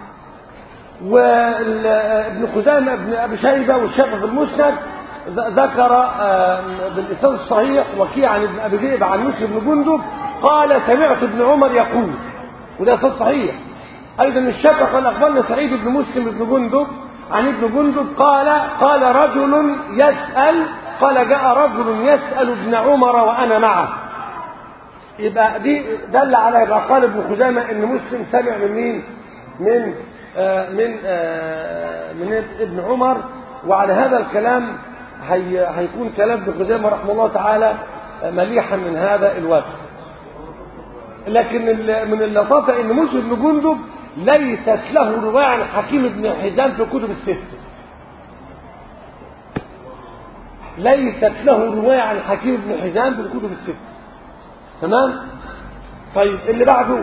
وابن خزامه ابن ابي شيبه والشافعي في المسند ذكر بالإسناد الصحيح وكيع عن ابن أبي ذئب عن مسلم بن جندب قال سمعت ابن عمر يقول وده إسناد صحيح أيضا الشافعي قال أخبرنا سعيد بن مسلم بن جندب عن ابن جندب قال قال رجل يسأل قال جاء رجل يسأل ابن عمر وأنا معه يبقى دي دل على يبقى قال ابن خزيمة ان مسلم سمع من مين من آه من آه من ابن عمر وعلى هذا الكلام هي هيكون كلام ابن خزيمة رحمه الله تعالى مليحا من هذا الوجه لكن من اللطافة ان مسلم بن جندب ليست له رواية عن حكيم بن حزام في كتب الستة ليست له رواية عن حكيم بن حزام في الكتب الستة تمام طيب اللي بعده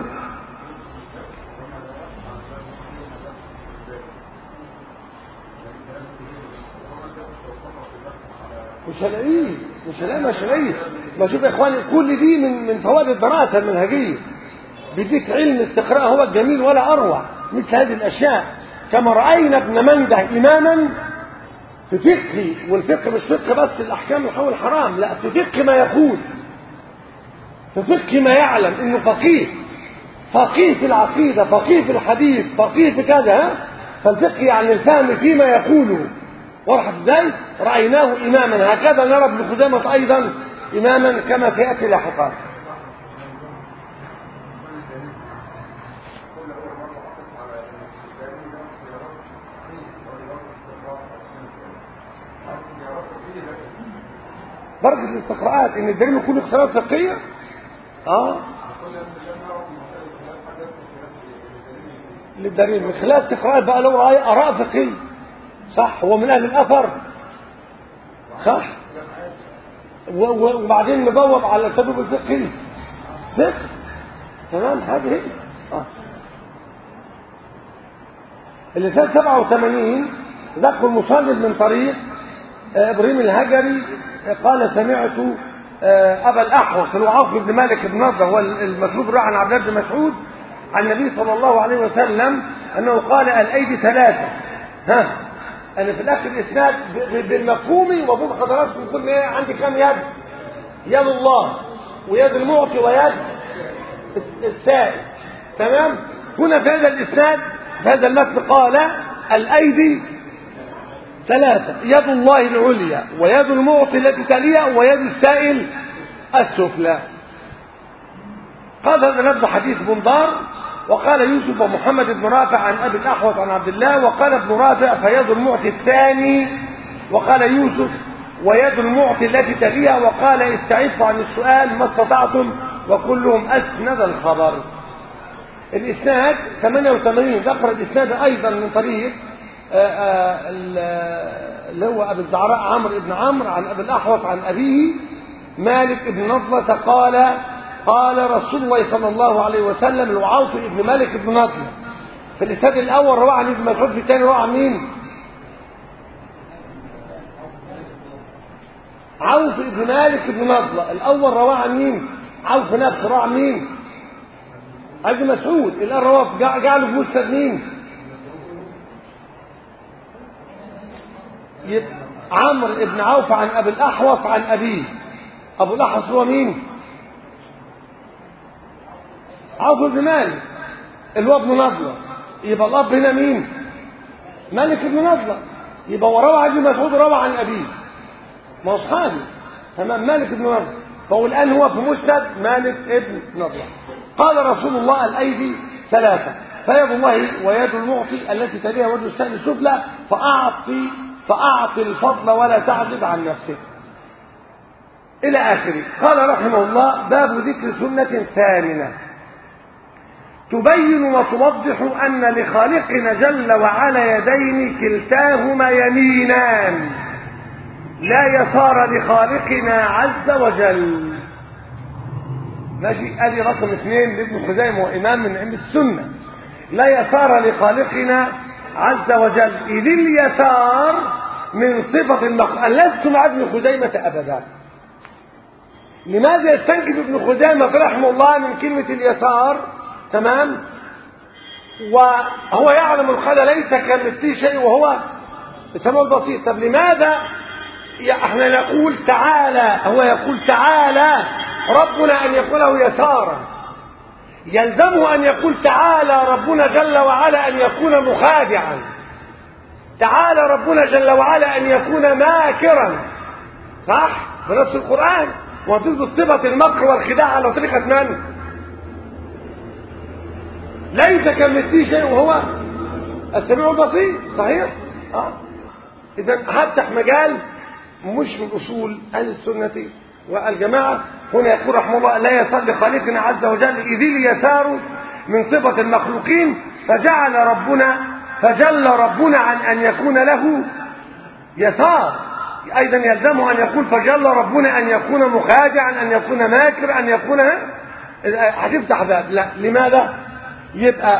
مش هلاقيه مش هلاقيه مش هلاقيه ما شوف يا اخواني كل دي من من فوائد الدراسه المنهجيه بيديك علم استقراء هو الجميل ولا اروع مثل هذه الاشياء كما راينا ابن منده اماما في فقه والفقه مش فقه بس الاحكام الحول الحرام لا في فقه ما يقول في فقه ما يعلم انه فقيه فقيه في العقيده فقيه في الحديث فقيه في كذا فالفقه يعني الفهم فيما يقوله واضح ازاي رايناه اماما هكذا نرى ابن خزيمه ايضا اماما كما سياتي لاحقا درجة الاستقراءات ان الدليل يكون اختيارات فقهية اه للدليل من خلال استقراءات بقى له رأي اراء فقهية صح هو من اهل الاثر صح وبعدين نبوب على السبب الفقهي فقه تمام هذه هي آه. اللي سنة 87 ذكر المصنف من طريق ابراهيم الهجري قال سمعت ابا الاحوص اللي هو عوف بن مالك بن نضر هو المطلوب راح عن عبد الله بن مسعود عن النبي صلى الله عليه وسلم انه قال الايدي ثلاثه ها انا في الاخر الاسناد بالمفهوم وبقول حضراتكم كل ايه عندي كام يد يد الله ويد المعطي ويد السائل تمام هنا في هذا الاسناد في هذا المتن قال الايدي ثلاثة يد الله العليا ويد المعطي التي تليها ويد السائل السفلى قال هذا نفس حديث بندار وقال يوسف ومحمد بن رافع عن ابي الاحوص عن عبد الله وقال ابن رافع فيد المعطي الثاني وقال يوسف ويد المعطي التي تليها وقال استعفوا عن السؤال ما استطعتم وكلهم اسند الخبر الاسناد 88 ذكر الاسناد ايضا من طريق اللي هو ابي الزعراء عمرو بن عمرو عن ابي الاحوص عن ابيه مالك بن نضلة قال قال رسول الله صلى الله عليه وسلم لعوف بن مالك بن نضلة في الاسناد الاول رواه عن ابن مسعود في الثاني رواه عن مين؟ عوف بن مالك بن نضلة الاول رواه عن مين؟ عوف نفسه رواه عن مين؟ عن ابن مسعود الان رواه جعله في مسند مين؟ عمرو بن عوف عن ابي الاحوص عن ابيه ابو الاحوص هو مين عوف بن مالك اللي هو ابن نضله يبقى الاب هنا مين مالك بن نضله يبقى وروى عن مسعود روى عن ابيه ما هو صحابي تمام مالك بن نضله فهو الان هو في مسند مالك ابن نضله قال رسول الله الايدي ثلاثه فيد الله ويد المعطي التي تليها وجه السهل السفلى فاعطي فأعطي الفضل ولا تعجز عن نفسك إلى آخره قال رحمه الله باب ذكر سنة ثامنة تبين وتوضح أن لخالقنا جل وعلا يدين كلتاهما يمينان لا يسار لخالقنا عز وجل ماشي ادي رقم اثنين لابن خزيمه وامام من ائمه السنه لا يسار لخالقنا عز وجل إذ اليسار من صفة المخلوق لست مع ابن خزيمة أبدا لماذا يستنكف ابن خزيمة رحمه الله من كلمة اليسار تمام وهو يعلم الخلل ليس كمثله شيء وهو السماء البسيط طب لماذا احنا نقول تعالى هو يقول تعالى ربنا أن يقوله يسارا يلزمه أن يقول تعالى ربنا جل وعلا أن يكون مخادعا تعالى ربنا جل وعلا أن يكون ماكرا صح بنفس القرآن وهتثبت صفة المكر والخداع على طريقة من؟ ليس كمثله شيء وهو السميع البصير صحيح؟ اه إذا هفتح مجال مش من أصول أهل السنة والجماعة هنا يقول رحمه الله لا يصل لخالقنا عز وجل إذ اليسار من صفة المخلوقين فجعل ربنا فجل ربنا عن أن يكون له يسار أيضا يلزمه أن يقول فجل ربنا أن يكون مخادعا أن يكون ماكر أن يكون هتفتح باب لا لماذا يبقى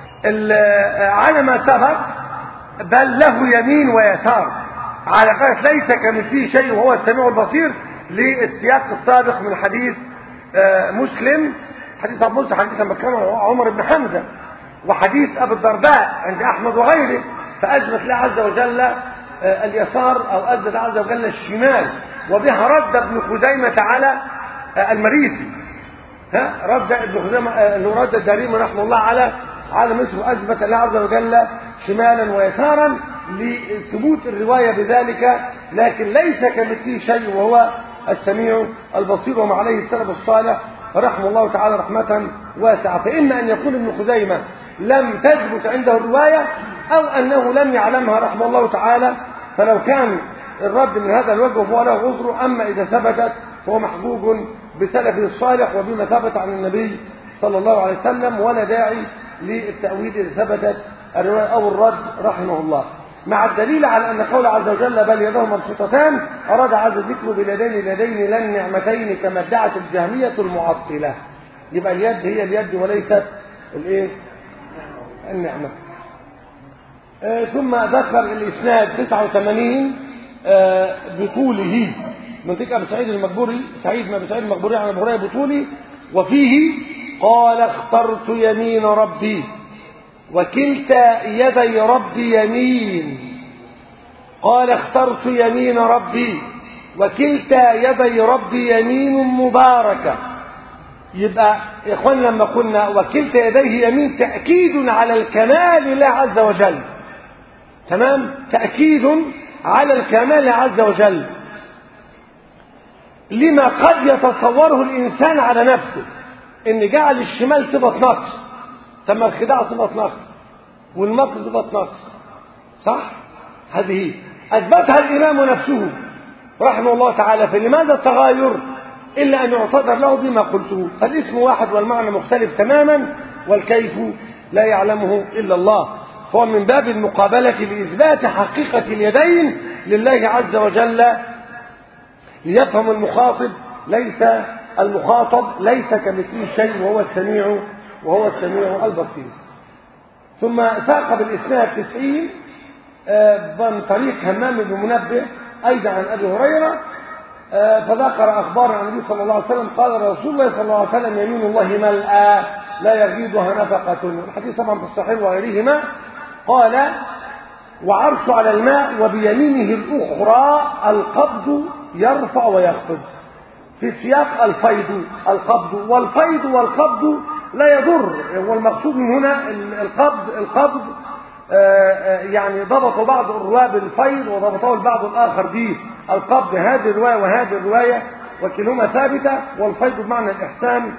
على ما سبق بل له يمين ويسار على قاعدة ليس كمثله شيء وهو السميع البصير للسياق السابق من حديث مسلم حديث ابو موسى حديث لما كان عمر بن حمزه وحديث ابو الدرداء عند احمد وغيره فاثبت الله عز وجل اليسار او اثبت عز وجل الشمال وبها رد ابن خزيمه على المريسي ها رد ابن خزيمه انه رد الدارمي رحمه الله على على مصر واثبت الله عز وجل شمالا ويسارا لثبوت الروايه بذلك لكن ليس كمثله شيء وهو السميع البصير وما عليه السلف الصالح رحمه الله تعالى رحمة واسعة فإما أن يكون ابن خزيمة لم تثبت عنده الرواية أو أنه لم يعلمها رحمه الله تعالى فلو كان الرد من هذا الوجه فهو له عذر أما إذا ثبتت فهو محجوج بسلفه الصالح وبما ثبت عن النبي صلى الله عليه وسلم ولا داعي للتأويل إذا ثبتت الرواية أو الرد رحمه الله مع الدليل على أن قول عز وجل بل يداه مبسوطتان أراد عز ذكره باليدين اليدين لا النعمتين كما ادعت الجهمية المعطلة يبقى اليد هي اليد وليست الايه النعمة آه ثم ذكر الإسناد 89 آه بطوله منطقة أبو سعيد المقبوري سعيد بن أبي سعيد المقبوري عن أبو هريرة بطوله وفيه قال اخترت يمين ربي وكلتا يدي ربي يمين قال اخترت يمين ربي وكلتا يدي ربي يمين مباركة يبقى يا اخوان لما قلنا وكلتا يديه يمين تأكيد على الكمال لله عز وجل تمام تأكيد على الكمال عز وجل لما قد يتصوره الإنسان على نفسه إن جعل الشمال صفة نقص ثم الخداع صفة نقص والمكر صفة نقص صح هذه أثبتها الإمام نفسه رحمه الله تعالى فلماذا التغاير إلا أن يعتذر له بما قلته فالاسم واحد والمعنى مختلف تماما والكيف لا يعلمه إلا الله فهو من باب المقابلة لإثبات حقيقة اليدين لله عز وجل ليفهم المخاطب ليس المخاطب ليس كمثله شيء وهو السميع وهو السميع البصير ثم ساق بالإسناد تسعين من طريق همام بن منبه أيضا عن أبي هريرة فذكر أخبار عن النبي صلى الله عليه وسلم قال رسول الله صلى الله عليه وسلم يمين الله ملأى لا يغيضها نفقة الحديث طبعا في الصحيح وغيرهما قال وعرش على الماء وبيمينه الأخرى القبض يرفع ويخفض في سياق الفيض القبض والفيض والقبض لا يضر والمقصود من هنا القبض القبض يعني ضبطوا بعض الرواة بالفيض وضبطوا البعض الآخر به القبض هذه الرواية وهذه الرواية وكلهما ثابتة والفيض بمعنى الإحسان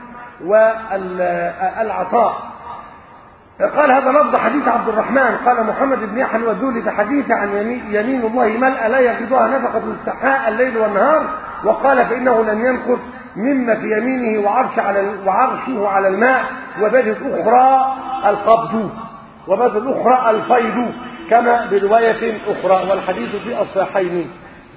والعطاء قال هذا لفظ حديث عبد الرحمن قال محمد بن يحيى الودولي في حديثه عن يمين, يمين الله ملأ لا يغضها نفقة السحاء الليل والنهار وقال فإنه لم ينقص مما في يمينه وعرش على وعرشه على الماء وبيده الأخرى القبض وبيده الأخرى الفيض كما برواية أخرى والحديث في الصحيحين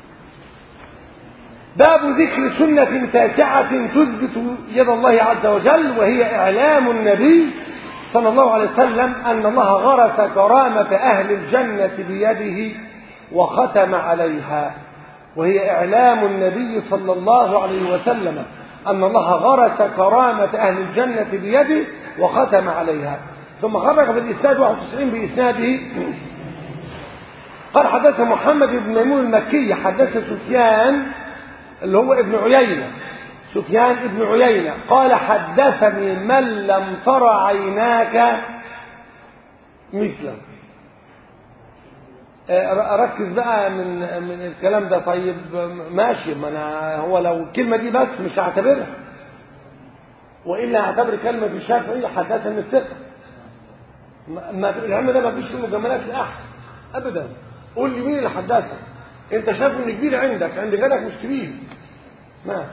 باب ذكر سنة تاسعة تثبت يد الله عز وجل وهي إعلام النبي صلى الله عليه وسلم أن الله غرس كرامة أهل الجنة بيده وختم عليها وهي إعلام النبي صلى الله عليه وسلم أن الله غرس كرامة أهل الجنة بيده وختم عليها ثم خرج بالإسناد 91 بإسناده قال حدث محمد بن ميمون المكي حدث سفيان اللي هو ابن عيينة سفيان ابن عيينة قال حدثني من لم تر عيناك مثله آه، ركز بقى من من الكلام ده طيب ماشي ما انا هو لو الكلمه دي بس مش هعتبرها والا هعتبر كلمه الشافعي حدثني الثقه ما ما- العلم ده ما فيش فيه مجاملات لاحد ابدا قول لي مين اللي حدثك انت شايف ان كبير عندك عند غيرك مش كبير ما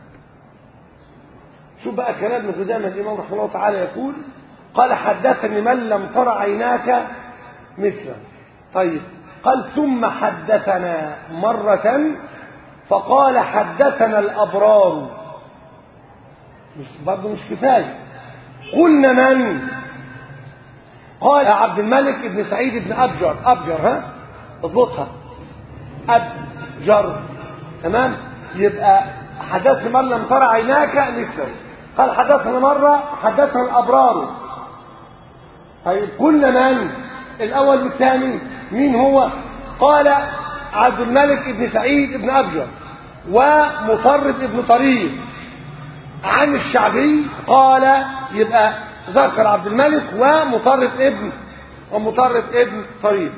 شوف بقى كلام ابن خزامه الامام رحمه الله تعالى يقول قال حدثني من لم تر عيناك مثله طيب قال ثم حدثنا مرة فقال حدثنا الأبرار مش برضه مش كفاية قلنا من قال عبد الملك بن سعيد بن أبجر أبجر ها اضبطها أبجر تمام يبقى حدثني من لم ترى عيناك مثله قال حدثنا مرة حدثنا الأبرار طيب قلنا من الأول والثاني مين هو قال عبد الملك بن سعيد بن أبجر ومطرب بن طريق عن الشعبي قال يبقى ذكر عبد الملك ومطرب ابن ومطرب ابن طريق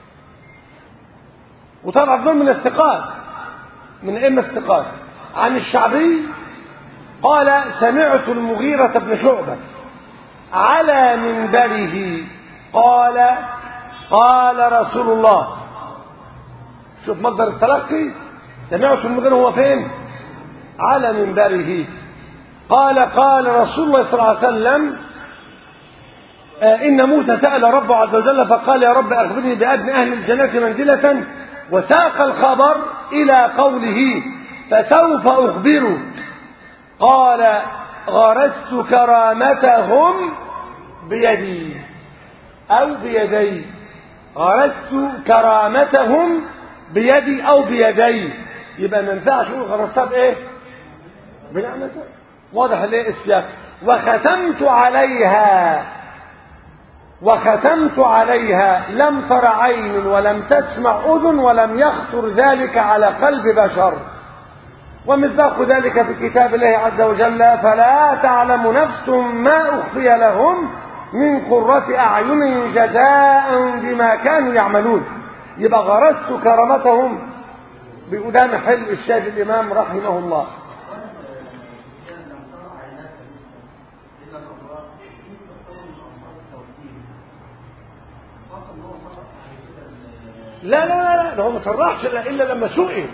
وطبعا دول من الثقات من ائمه الثقات عن الشعبي قال سمعت المغيرة بن شعبة على منبره قال قال رسول الله شوف مصدر التلقي سمعت المغيرة هو فين على منبره قال قال رسول الله صلى الله عليه وسلم آه، إن موسى سأل ربه عز وجل فقال يا رب أخبرني بأدنى أهل الجنة منزلة وساق الخبر إلى قوله فسوف أخبرك قال غرست كرامتهم بيدي أو بيدي غرست كرامتهم بيدي أو بيدي يبقى ما ينفعش أقول غرستها بإيه؟ بنعمته واضح ليه السياق وختمت عليها وختمت عليها لم تر عين ولم تسمع أذن ولم يخطر ذلك على قلب بشر ومصداق ذلك في كتاب الله عز وجل فلا تعلم نفس ما أخفي لهم من قرة أعين جزاء بما كانوا يعملون يبقى غرست كرامتهم بقدام حلو الشاهد الإمام رحمه الله لا لا لا لا ده هو ما صرحش الا إلا لما سئل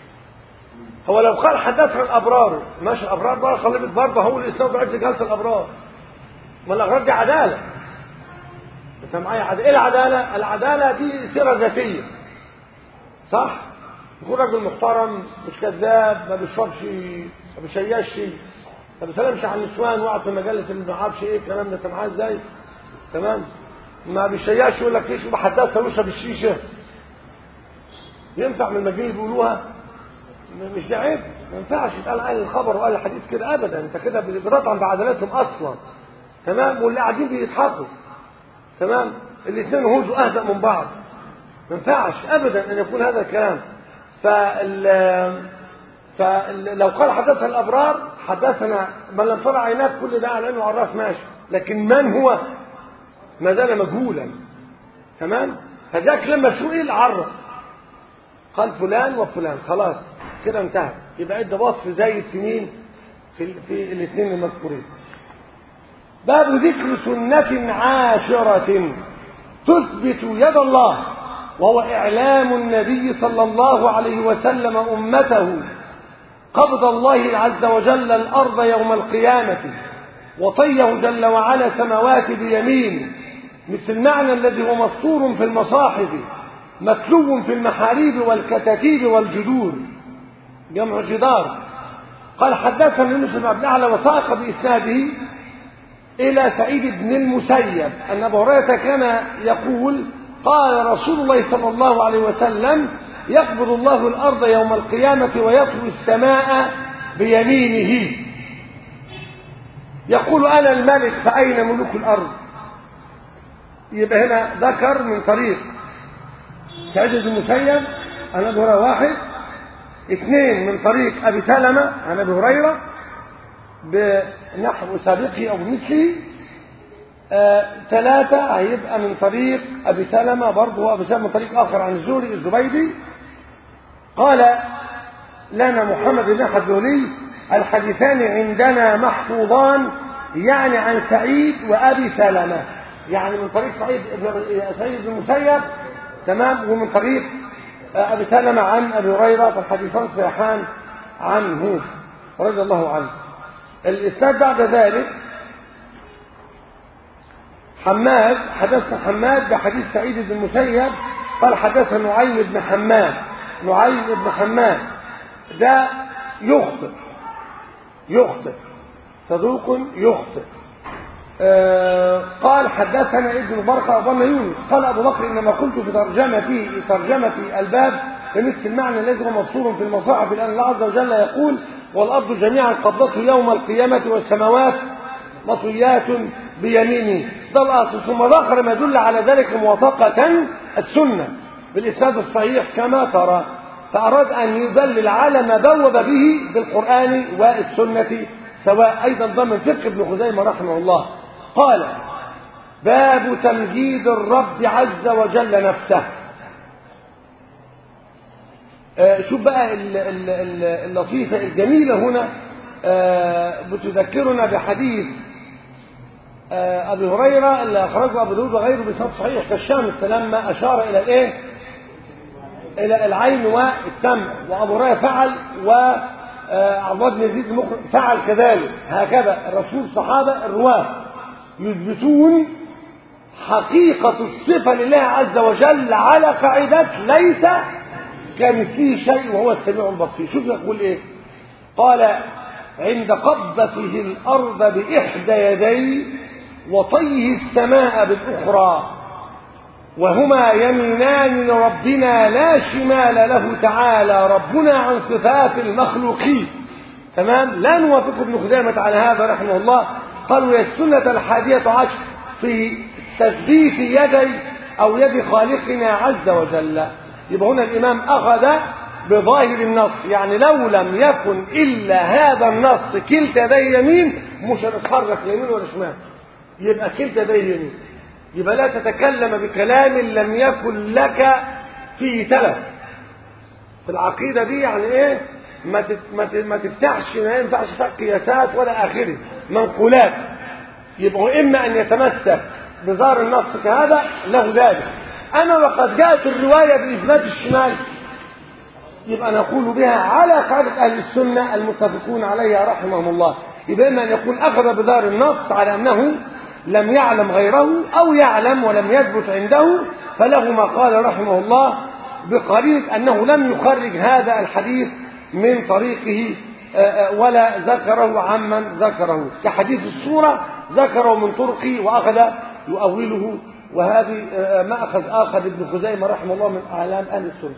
هو لو قال حدثنا الابرار ماشي الابرار بقى خليك برضه هو الاسلام ضعيف في جلسه الابرار ما الاغرار دي عداله انت معايا عدالة. ايه العداله العداله دي سيره ذاتيه صح يكون راجل محترم مش كذاب ما بيشربش ما بيشيشش ما بيسلمش على النسوان وقعد في مجالس اللي ما اعرفش ايه الكلام ده انت معايا ازاي تمام ما بيشيش يقول لك ليش بحدثها ويشرب الشيشه ينفع من المجال اللي بيقولوها مش ده عيب ما ينفعش يتقال قال الخبر وقال الحديث كده ابدا انت كده بتطعن بعدالتهم اصلا تمام واللي قاعدين بيضحكوا تمام الاثنين هوجوا اهدأ من بعض ما ينفعش ابدا ان يكون هذا الكلام فال فلو قال حدثنا الابرار حدثنا من لم ترى عيناك كل ده على عينه وعلى الراس ماشي لكن من هو ما زال مجهولا تمام فذاك لما سئل عرف قال فلان وفلان خلاص كده انتهى يبقى ادى وصف زايد في مين في, في الاثنين المذكورين باب ذكر سنة عاشرة تثبت يد الله وهو إعلام النبي صلى الله عليه وسلم أمته قبض الله عز وجل الأرض يوم القيامة وطيه جل وعلا سماوات بيمين مثل المعنى الذي هو مسطور في المصاحف متلو في المحاريب والكتاتيب والجدور جمع جدار قال حدثنا يونس بن عبد الاعلى وساق باسناده الى سعيد بن المسيب ان ابو هريره كان يقول قال رسول الله صلى الله عليه وسلم يقبض الله الارض يوم القيامه ويطوي السماء بيمينه يقول انا الملك فاين ملوك الارض يبقى هنا ذكر من طريق سعيد بن المسيب عن ابي هريره واحد اثنين من طريق ابي سلمه عن ابي هريره بنحو سابقه او بمثله آه ثلاثة هيبقى من طريق أبي سلمة برضه هو أبي سلمة من طريق آخر عن الزهري الزبيدي قال لنا محمد بن حذولي الحديثان عندنا محفوظان يعني عن سعيد وأبي سلمة يعني من طريق سعيد بن سعيد بن المسيب تمام ومن طريق أبي سلمة عن أبي هريرة فالحديثان صحيحان عنه رضي الله عنه الإسناد بعد ذلك حماد حدثنا حماد بحديث سعيد بن المسيب قال حدثنا نعيم بن حماد نعيم بن حماد ده يخطئ يخطئ صدوق يخطئ آه قال حدثنا ابن برقة أظن يونس قال أبو بكر إنما قلت في ترجمتي ترجمتي الباب بمثل المعنى الذي هو مبصور في المصاحف لأن الله عز وجل يقول والأرض جميعا قبضته يوم القيامة والسماوات مطويات بيمينه ده الأصل ثم ذكر ما يدل على ذلك موافقة السنة بالإسناد الصحيح كما ترى فأراد أن يدلل على ما بوب به بالقرآن والسنة سواء أيضا ضمن فقه ابن خزيمة رحمه الله قال باب تمجيد الرب عز وجل نفسه آه شوف بقى اللطيفة الجميلة هنا آه بتذكرنا بحديث آه أبي هريرة اللي أخرجه أبو داود وغيره بسند صحيح كالشمس لما أشار إلى الإيه؟ إلى العين والسمع وأبو هريرة فعل و عباد بن يزيد المقر فعل كذلك هكذا الرسول الصحابة الرواة يثبتون حقيقة الصفة لله عز وجل على قاعدة ليس كمثله شيء وهو السميع البصير شوف يقول ايه قال عند قبضته الأرض بإحدى يديه وطيه السماء بالأخرى وهما يمينان لربنا لا شمال له تعالى ربنا عن صفات المخلوقين تمام لا نوافق ابن خزيمة على هذا رحمه الله قالوا هي السنة الحادية عشر في تثبيت يدي أو يد خالقنا عز وجل يبقى هنا الإمام أخذ بظاهر النص يعني لو لم يكن إلا هذا النص كلتا يديه يمين مش هنتحرك يمين ولا شمال يبقى كلتا يديه يمين يبقى لا تتكلم بكلام لم يكن لك فيه سلف في العقيدة دي يعني ايه ما تت ما, تت ما تفتحش ما ينفعش تفتح قياسات ولا اخره منقولات يبقى اما ان يتمسك بظاهر النص كهذا له ذلك اما وقد جاءت الرواية باثبات الشمال يبقى نقول بها على قاعدة اهل السنة المتفقون عليها رحمهم الله يبقى اما ان يكون اخذ بظاهر النص على انه لم يعلم غيره أو يعلم ولم يثبت عنده فله ما قال رحمه الله بقرينة أنه لم يخرج هذا الحديث من طريقه ولا ذكره عمن ذكره كحديث الصورة ذكره من طرقه وأخذ يؤوله وهذه مأخذ آخر ابن خزيمة رحمه الله من أعلام أهل السنة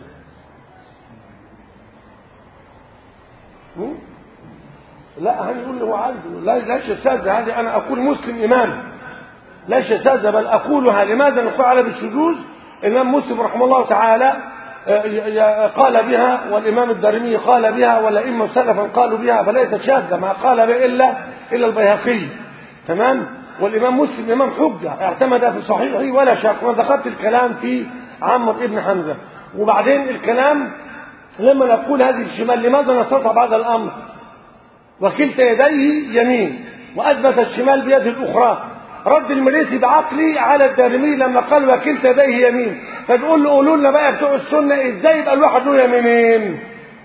لا هنقول له عنده لا لا شذ هذه أنا أقول مسلم إمام لا شذ بل أقولها لماذا نقول على بالشذوذ الإمام مسلم رحمه الله تعالى قال بها والإمام الدارمي قال بها والأئمة سلفا قالوا بها فليست شاذة ما قال بها إلا إلا البيهقي تمام والإمام مسلم إمام حجة اعتمد في صحيحه ولا شك وأنا دخلت الكلام في عمرو ابن حمزة وبعدين الكلام لما نقول هذه الشمال لماذا نستطع هذا الأمر وكلتا يديه يمين وأثبت الشمال بيده الأخرى رد المريسي بعقلي على الدارمي لما قال وكلتا يديه يمين فتقول له قولوا لنا بقى بتوع السنة ازاي يبقى الواحد له يمينين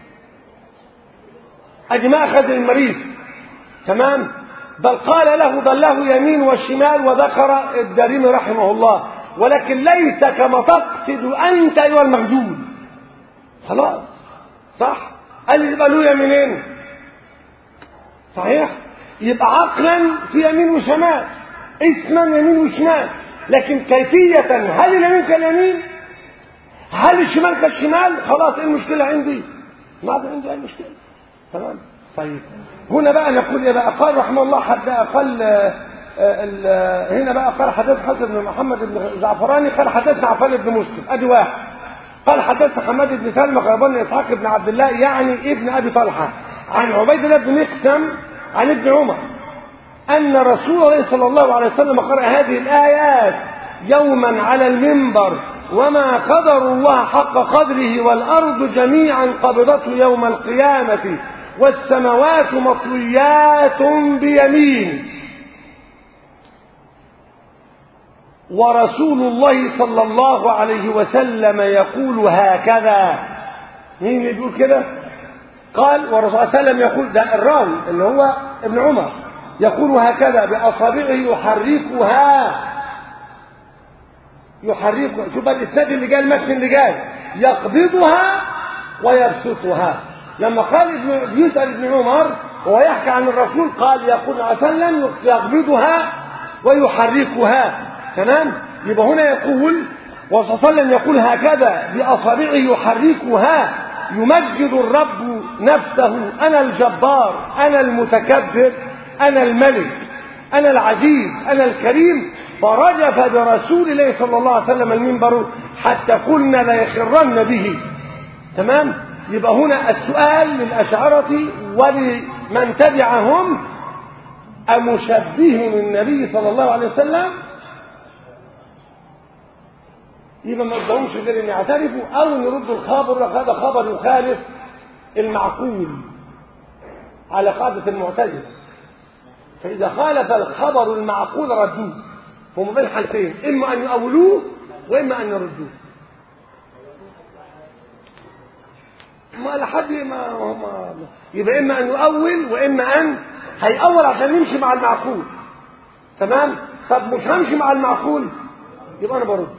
ادي ما اخذ المريسي تمام بل قال له بل له يمين وشمال وذكر الدارمي رحمه الله ولكن ليس كما تقصد انت ايها المخزون خلاص صح قال يبقى له يمينين صحيح يبقى عقلا في يمين وشمال اسما يمين وشمال لكن كيفية هل اليمين كاليمين هل الشمال كالشمال خلاص ايه المشكلة عندي ما عندي اي مشكلة تمام طيب هنا بقى نقول ايه بقى قال رحمه الله حد قال هنا بقى قال حدث حسن بن محمد بن زعفراني قال حدثنا عفان بن مسلم ادي واحد قال حدثنا حماد بن سلمة قال اسحاق بن عبد الله يعني ابن ابي طلحه عن عبيد الله بن مقسم عن ابن عمر أن رسول الله صلى الله عليه وسلم قرأ هذه الآيات يوما على المنبر وما قدر الله حق قدره والأرض جميعا قبضته يوم القيامة والسماوات مطويات بيمين ورسول الله صلى الله عليه وسلم يقول هكذا مين اللي بيقول كده قال والرسول صلى الله عليه وسلم يقول ده الراوي اللي هو ابن عمر يقول هكذا بأصابعه يحركها يحركها شوف الإسناد اللي جاي المتن اللي جاي يقبضها ويبسطها لما قال ابن يسأل ابن عمر وهو يحكي عن الرسول قال يقول عليه وسلم يقبضها ويحركها تمام يبقى هنا يقول وصلى الله عليه وسلم يقول هكذا بأصابعه يحركها يمجد الرب نفسه أنا الجبار أنا المتكبر أنا الملك أنا العزيز أنا الكريم فرجف برسول الله صلى الله عليه وسلم المنبر حتى قلنا ليخرن به تمام يبقى هنا السؤال للأشعرة ولمن تبعهم أمشبه النبي صلى الله عليه وسلم يبقى ما قدامهمش غير ان يعترفوا او ان يردوا الخبر هذا خبر يخالف المعقول على قاعدة المعتزلة فإذا خالف الخبر المعقول ردوه فهم بين حالتين إما أن يؤولوه وإما أن يردوه ما لحد ما هم يبقى إما أن يؤول وإما أن هيأول عشان يمشي مع المعقول تمام طب مش همشي مع المعقول يبقى أنا برد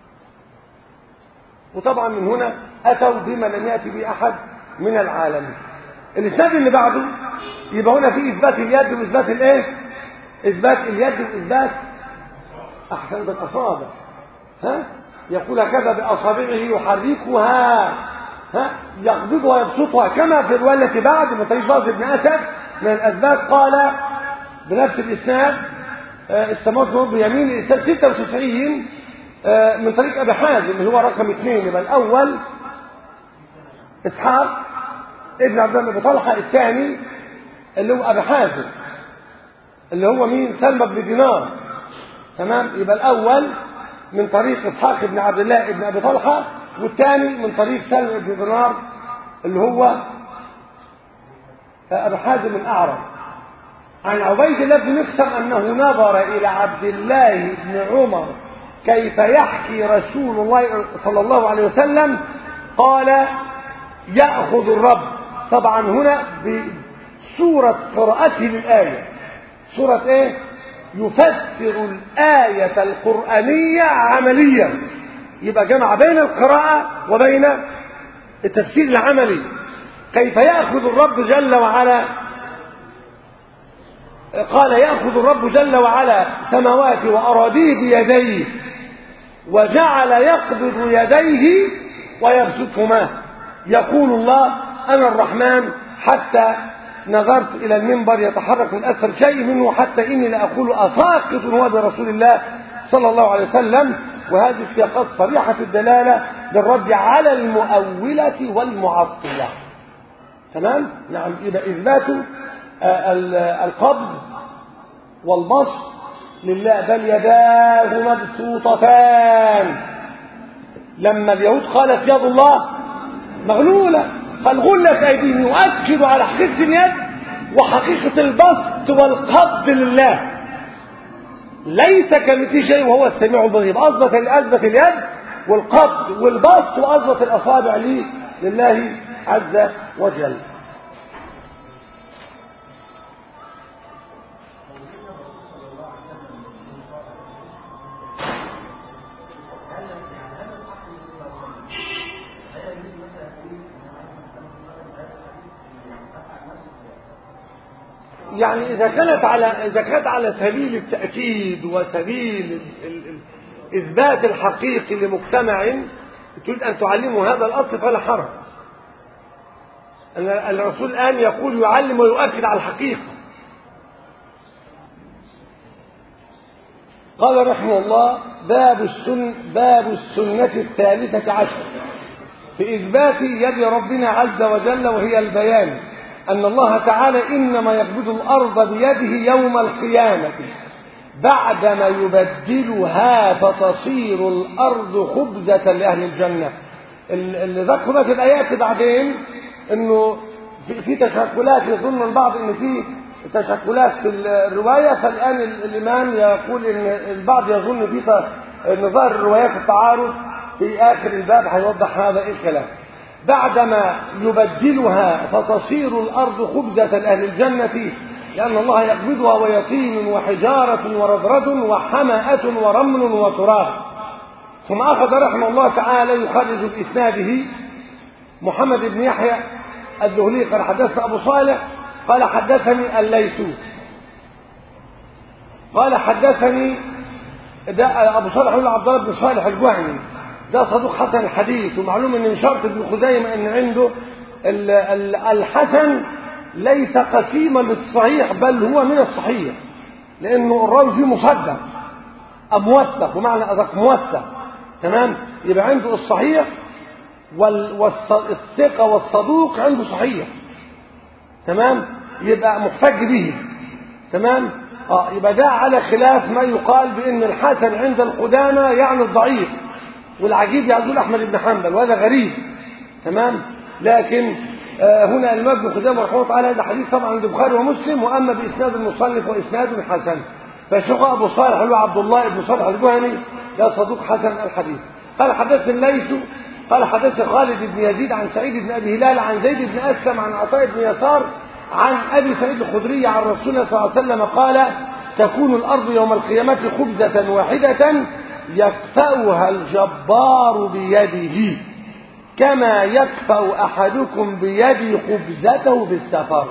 وطبعا من هنا أتوا بما لم يأتي به أحد من العالمين الإسناد اللي بعده يبقى هنا في إثبات اليد وإثبات الإيه؟ إثبات اليد وإثبات أحسن بالأصابع ها؟ يقول هكذا بأصابعه يحركها ها؟ يقبضها ويبسطها كما في الرواية التي بعد من طريق باز بن أسد من الأثبات قال بنفس الإسناد السماوات والأرض بيمين الإسناد 96 من طريق أبي حازم اللي هو رقم اثنين يبقى الأول إسحاق ابن عبد الله بن طلحة الثاني اللي هو أبي حازم اللي هو مين سلمى بن دينار تمام يبقى الأول من طريق إسحاق بن عبد الله بن أبي طلحة والثاني من طريق سلمى بن دينار اللي هو أبي حازم الأعرج عن عبيد الله بن مقسم أنه نظر إلى عبد الله بن عمر كيف يحكي رسول الله صلى الله عليه وسلم قال يأخذ الرب طبعا هنا بصورة قراءته للآية سورة ايه يفسر الآية القرآنية عمليا يبقى جمع بين القراءة وبين التفسير العملي كيف يأخذ الرب جل وعلا قال يأخذ الرب جل وعلا سماواته وأراضيه بيديه وجعل يقبض يديه ويبسطهما يقول الله أنا الرحمن حتى نظرت إلى المنبر يتحرك من أسفل شيء منه حتى إني لأقول أساقط هو برسول الله صلى الله عليه وسلم وهذه السياقات صريحة الدلالة بالرد على المؤولة والمعطلة تمام؟ نعم يبقى إثبات القبض والبسط لله بل يداه مبسوطتان لما اليهود قالت يد الله مغلولة قال غلت أيديهم يؤكد على حقيقة اليد وحقيقة البسط والقبض لله ليس كمثل شيء وهو السميع البصير أثبت أثبت اليد والقبض والبسط وأثبت الأصابع لي لله عز وجل يعني إذا كانت على إذا كانت على سبيل التأكيد وسبيل ال... ال... إثبات الحقيقي لمجتمع تريد أن تعلمه هذا الأصل فلا حرج الرسول الآن يقول يعلم ويؤكد على الحقيقة قال رحمه الله باب السن باب السنة الثالثة عشر في إثبات يد ربنا عز وجل وهي البيان أن الله تعالى إنما يقبض الأرض بيده يوم القيامة بعدما يبدلها فتصير الأرض خبزة لأهل الجنة اللي ذكرت الآيات بعدين إنه في, في تشكلات يظن البعض إن في تشكلات في الرواية فالآن الإمام يقول إن البعض يظن في إن ظاهر الروايات التعارض في آخر الباب هيوضح هذا إيه الكلام بعدما يبدلها فتصير الأرض خبزة لأهل الجنة لأن الله يقبضها ويطين وحجارة ورذرد وحمأة ورمل وتراب ثم أخذ رحمه الله تعالى يخرج بإسناده محمد بن يحيى الذهلي قال حدثنا أبو صالح قال حدثني الليث قال حدثني ده أبو صالح يقول عبد الله بن صالح الجهني ده صدوق حسن الحديث ومعلوم ان من شرط ابن خزيمة ان عنده الحسن ليس قسيما للصحيح بل هو من الصحيح لانه الراوي فيه مصدق موثق ومعنى ادق موثق تمام يبقى عنده الصحيح والثقه والصدوق عنده صحيح تمام يبقى محتج به تمام اه يبقى ده على خلاف ما يقال بان الحسن عند القدامى يعني الضعيف والعجيب يقول احمد بن حنبل وهذا غريب تمام لكن آه هنا الامام ابن خزيمه رحمه الله تعالى هذا حديث طبعا عند البخاري ومسلم واما باسناد المصنف واسناد حسن فشيخ ابو صالح هو عبد الله بن صالح الجهني يا صدوق حسن الحديث قال حدث الليث قال حدث خالد بن يزيد عن سعيد بن ابي هلال عن زيد بن اسلم عن عطاء بن يسار عن ابي سعيد الخدري عن رسول الله صلى الله عليه وسلم قال تكون الارض يوم القيامه خبزه واحده يكفأها الجبار بيده كما يكفأ أحدكم بيد خبزته في السفر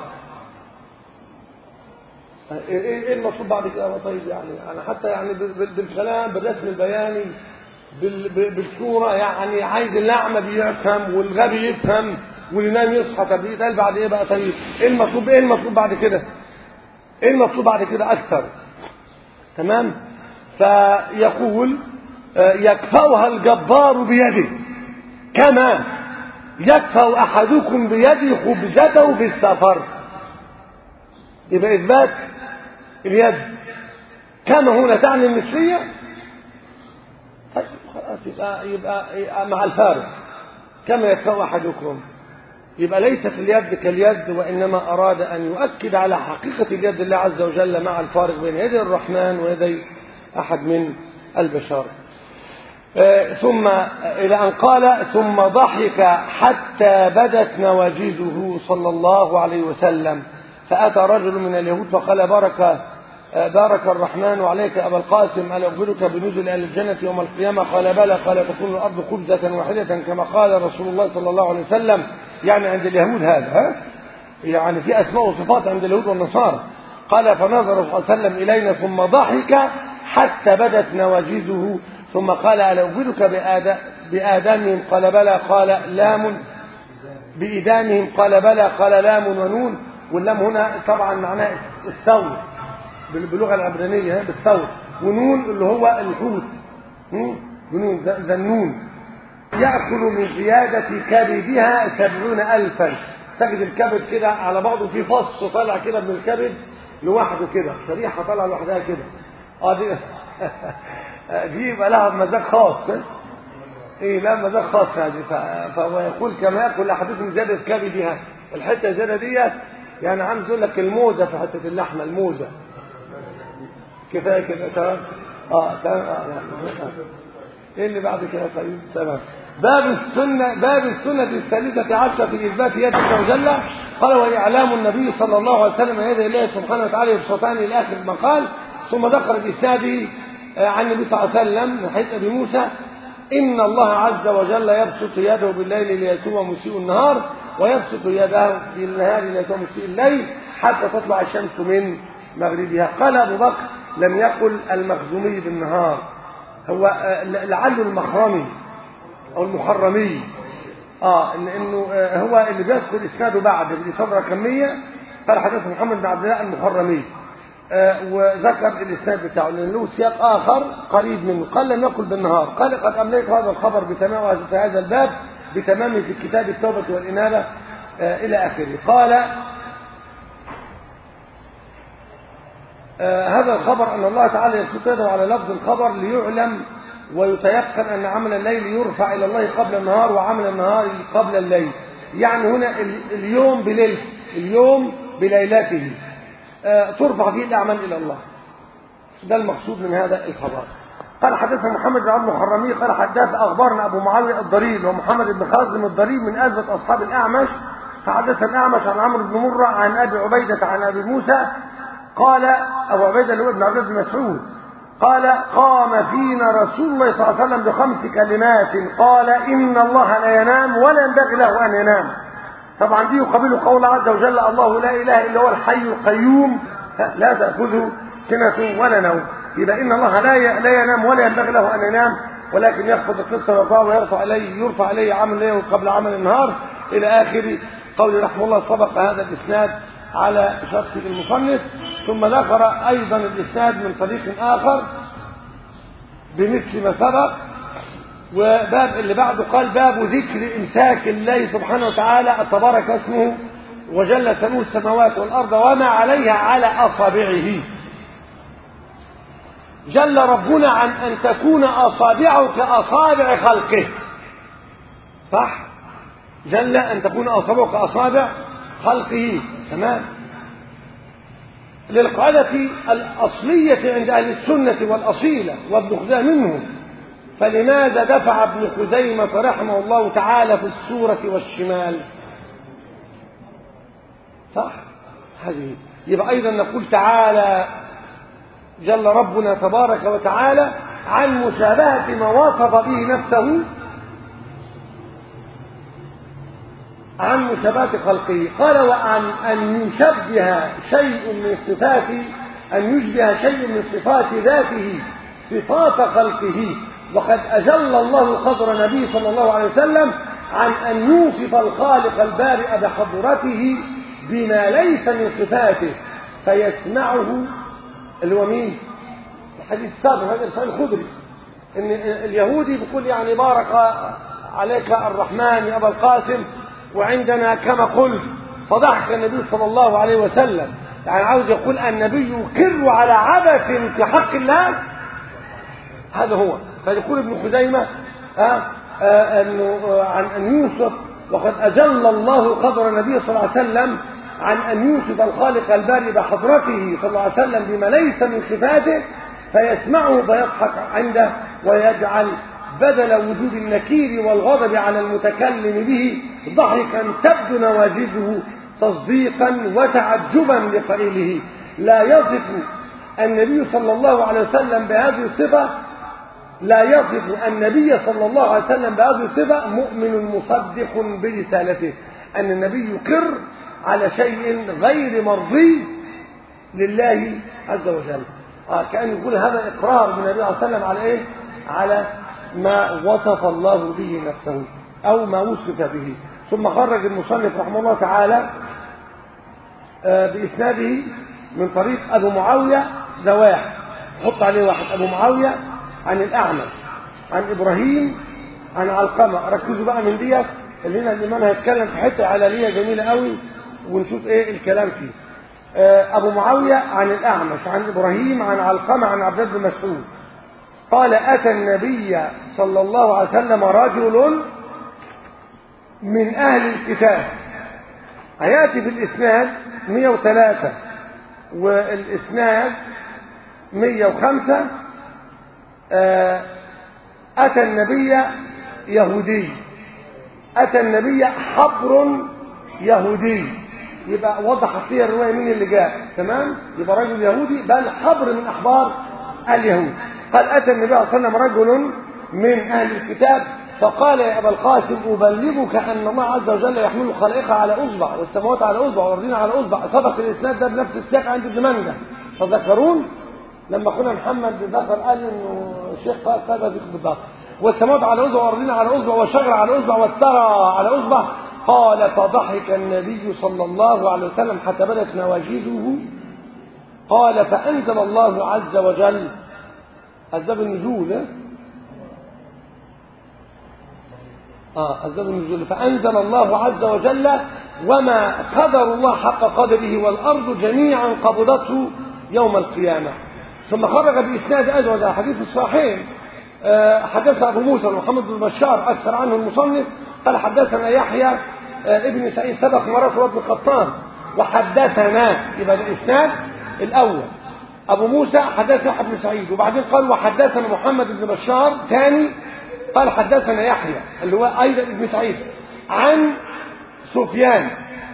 ايه المطلوب بعد كده طيب يعني انا حتى يعني بالكلام بالرسم البياني بالصوره يعني عايز الاعمى بيفهم والغبي يفهم واللي نام يصحى طب يتقال بعد ايه بقى طيب ايه المطلوب ايه المطلوب بعد كده ايه المطلوب بعد كده اكثر تمام فيقول يكفأها الجبار بيده كما يكفأ أحدكم بيده خبزته في السفر يبقى إثبات اليد كما هنا تعني المثلية طيب خلاص يبقى, يبقى, يبقى مع الفارق كما يكفأ أحدكم يبقى ليست اليد كاليد وإنما أراد أن يؤكد على حقيقة اليد الله عز وجل مع الفارق بين يدي الرحمن ويدي أحد من البشر ثم إلى أن قال ثم ضحك حتى بدت نواجذه صلى الله عليه وسلم فأتى رجل من اليهود فقال بارك بارك الرحمن عليك أبا القاسم ألا أخبرك بنزل أهل الجنة يوم القيامة قال بلى قال تكون الأرض خبزة واحدة كما قال رسول الله صلى الله عليه وسلم يعني عند اليهود هذا ها؟ يعني في أسماء وصفات عند اليهود والنصارى قال فنظر صلى الله عليه وسلم إلينا ثم ضحك حتى بدت نواجذه ثم قال ألا أخبرك بآدامهم قال بلى قال لام بإدامهم قال بلى قال لام ونون واللام هنا طبعا معناه الثور باللغة العبرانية بالثور ونون اللي هو الحوت بنون ذنون يأكل من زيادة كبدها سبعون ألفا تجد الكبد كده على بعضه في فص طالع كده من الكبد لوحده كده شريحة طالعة لوحدها كده اه دي دي يبقى لها مزاج خاص ايه لا مزاج خاص هذه فهو يقول كما ياكل احدكم زياده كبدها الحته الزياده ديت يعني عايز يقول لك الموزه في حته اللحمه الموزه كفايه كده تمام اه تمام آه. ايه اللي بعد كده طيب تمام باب السنة باب السنة الثالثة عشرة في إثبات يد الله وجل قال وإعلام النبي صلى الله عليه وسلم يد الله سبحانه وتعالى بسلطان إلى آخر ما قال ثم ذكر بإسناده عن النبي صلى الله عليه وسلم من حديث ابي موسى ان الله عز وجل يبسط يده بالليل ليتوب مسيء النهار ويبسط يده في النهار ليتوب مسيء الليل حتى تطلع الشمس من مغربها قال ابو بكر لم يقل المخزومي بالنهار هو لعله المخرمي او المحرمي اه لانه هو اللي بيذكر اسناده بعد بالاصابه الرقميه قال حدث محمد بن عبد الله المحرمي وذكر الاسناد بتاعه لان له سياق اخر قريب منه قال لم يقل بالنهار قال قد امليت هذا الخبر بتمام في هذا الباب بتمامه في كتاب التوبه والانابه الى اخره قال آه هذا الخبر أن الله تعالى يبسط يده على لفظ الخبر ليعلم ويتيقن أن عمل الليل يرفع إلى الله قبل النهار وعمل النهار قبل الليل يعني هنا اليوم بليلته اليوم بليلته آه ترفع فيه الأعمال إلى الله ده المقصود من هذا الخبر قال حدثنا محمد بن عبد الحرمي قال حدث أخبرنا أبو معاوية الضرير ومحمد بن خازم الضرير من أثبت أصحاب الأعمش فحدث الأعمش عن عمرو بن مرة عن أبي عبيدة عن أبي موسى قال أبو عبيدة اللي هو ابن عبد بن مسعود قال قام فينا رسول الله صلى الله عليه وسلم بخمس كلمات قال إن الله لا ينام ولا ينبغي له أن ينام طبعا دي يقابل قول عز وجل الله لا إله إلا هو الحي القيوم لا تأخذه سنة ولا نوم يبقى إن الله لا لا ينام ولا ينبغي له أن ينام ولكن يخفض القسط ويرفعه ويرفع عليه يرفع عليه عمل الليل قبل عمل النهار إلى آخر قول رحمه الله سبق هذا الإسناد على شرط المصنف ثم ذكر أيضا الإسناد من طريق آخر بمثل ما سبق وباب اللي بعده قال باب ذكر إمساك الله سبحانه وتعالى تبارك اسمه وجل ثنوه السماوات والأرض وما عليها على أصابعه جل ربنا عن أن تكون أصابعه كأصابع خلقه صح جل أن تكون أصابعه كأصابع خلقه تمام للقاعدة الأصلية عند أهل السنة والأصيلة وابن خزيمة منهم فلماذا دفع ابن خزيمة رحمه الله تعالى في السورة والشمال صح هذه يبقى أيضا نقول تعالى جل ربنا تبارك وتعالى عن مشابهة ما وصف به نفسه عن مشابهة خلقه قال وعن أن يشبه شيء من صفات أن يشبه شيء من صفات ذاته صفات خلقه وقد أجل الله قدر النبي صلى الله عليه وسلم عن أن يوصف الخالق البارئ بحضرته بما ليس من صفاته فيسمعه اللي هو مين الحديث السابق هذا الإنسان الخدري إن اليهودي بيقول يعني بارك عليك الرحمن يا أبا القاسم وعندنا كما قلت فضحك النبي صلى الله عليه وسلم يعني عاوز يقول النبي يكر على عبث في حق الله هذا هو فيقول ابن خزيمة آه آه أنه عن أن يوصف وقد أجل الله قدر النبي صلى الله عليه وسلم عن أن يوصف الخالق الباري بحضرته صلى الله عليه وسلم بما ليس من صفاته فيسمعه فيضحك عنده ويجعل بدل وجود النكير والغضب على المتكلم به ضحكا تبدو نواجذه تصديقا وتعجبا لقائله لا يصف النبي صلى الله عليه وسلم بهذه الصفة لا يصف النبي صلى الله عليه وسلم بهذه الصفة مؤمن مصدق برسالته أن النبي يقر على شيء غير مرضي لله عز وجل آه كأن يقول هذا إقرار من النبي صلى الله عليه وسلم على إيه؟ على ما وصف الله به نفسه أو ما وصف به ثم خرج المصنف رحمه الله تعالى آه بإسناده من طريق أبو معاوية زواح حط عليه واحد أبو معاوية عن الأعمش عن إبراهيم عن علقمة ركزوا بقى من ديت اللي هنا الإمام هيتكلم في حتة علالية جميلة قوي ونشوف إيه الكلام فيه آه أبو معاوية عن الأعمش عن إبراهيم عن علقمة عن عبد بن مسعود قال أتى النبي صلى الله عليه وسلم رجل من أهل الكتاب هيأتي في الإسناد 103 والإسناد 105 أتى النبي يهودي أتى النبي حبر يهودي يبقى وضحت فيها الرواية مين اللي جاء تمام يبقى رجل يهودي بل حبر من أحبار اليهود قال أتى النبي صلى الله عليه وسلم رجل من أهل الكتاب فقال يا أبا القاسم أبلغك أن الله عز وجل يحمل خلائقه على أصبع والسماوات على أصبع والأرضين على أصبع سبق الإسناد ده بنفس السياق عند ابن مندة تذكرون لما كنا محمد ذكر قال انه الشيخ قال كذا بالضبط والسماوات على اصبع والارضين على اصبع والشجر على اصبع والثرى على اصبع قال فضحك النبي صلى الله عليه وسلم حتى بدت نواجذه قال فانزل الله عز وجل اسباب النزول اه اسباب النزول فانزل الله عز وجل وما قدر الله حق قدره والارض جميعا قبضته يوم القيامة ثم خرج بإسناد أجود حديث الصحيحين آه، حدث أبو موسى محمد بن بشار أكثر عنه المصنف قال حدثنا يحيى آه، ابن سعيد سبق مرات وابن قطان وحدثنا يبقى الإسناد الأول أبو موسى حدث يحيى بن سعيد وبعدين قال وحدثنا محمد بن بشار ثاني قال حدثنا يحيى اللي هو أيضا ابن سعيد عن سفيان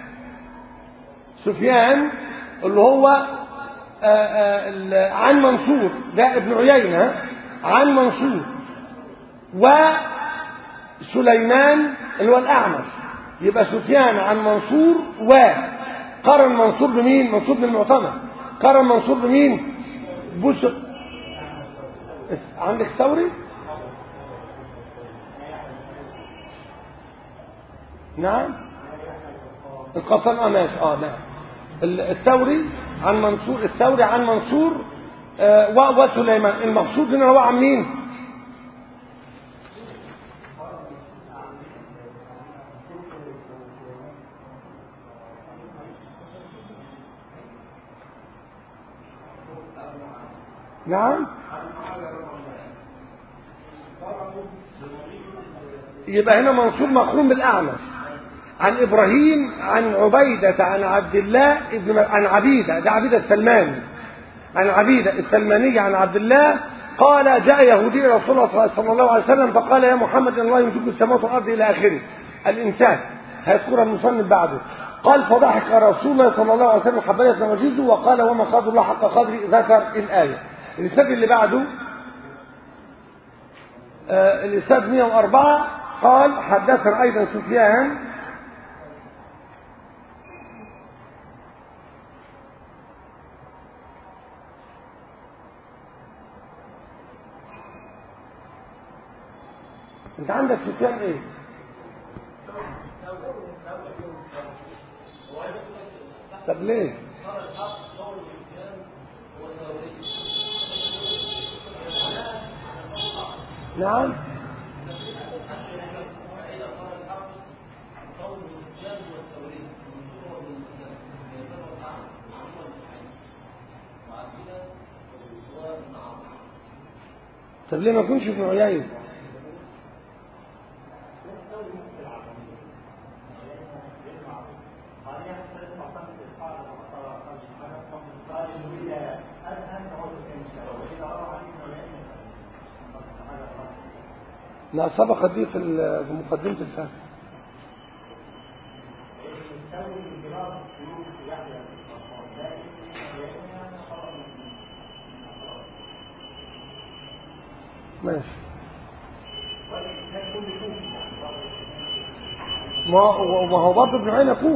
سفيان اللي هو آآ آآ عن منصور ده ابن عيينة عن منصور وسليمان اللي هو الأعمش يبقى سفيان عن منصور وقارن منصور بمين منصور بن المعتمد قارن منصور بمين بص عندك ثوري نعم القطان اه ماشي اه نعم الثوري عن منصور الثوري عن منصور آه وسليمان المقصود هنا هو عن مين نعم يبقى هنا منصور مقرون بالأعمش عن إبراهيم عن عبيدة عن عبد الله ابن عن عبيدة ده عبيدة السلماني عن عبيدة السلمانية عن عبد الله قال جاء يهودي رسول الله صلى الله عليه وسلم فقال يا محمد ان الله يمسك السماوات والارض الى اخره الانسان هيذكرها المصنف بعده قال فضحك رسول الله صلى الله عليه وسلم حباية وجيزه وقال وما قدر الله حق قدره ذكر الآية الإسناد اللي بعده آه الإسناد 104 قال حدثنا أيضا سفيان انت عندك سفيان ايه طب ليه نعم طب ليه ما يكونش ابن عيينة لا سبقت دي في في مقدمة الفهم ماشي ما هو ما هو برضه ابن عيينة كوف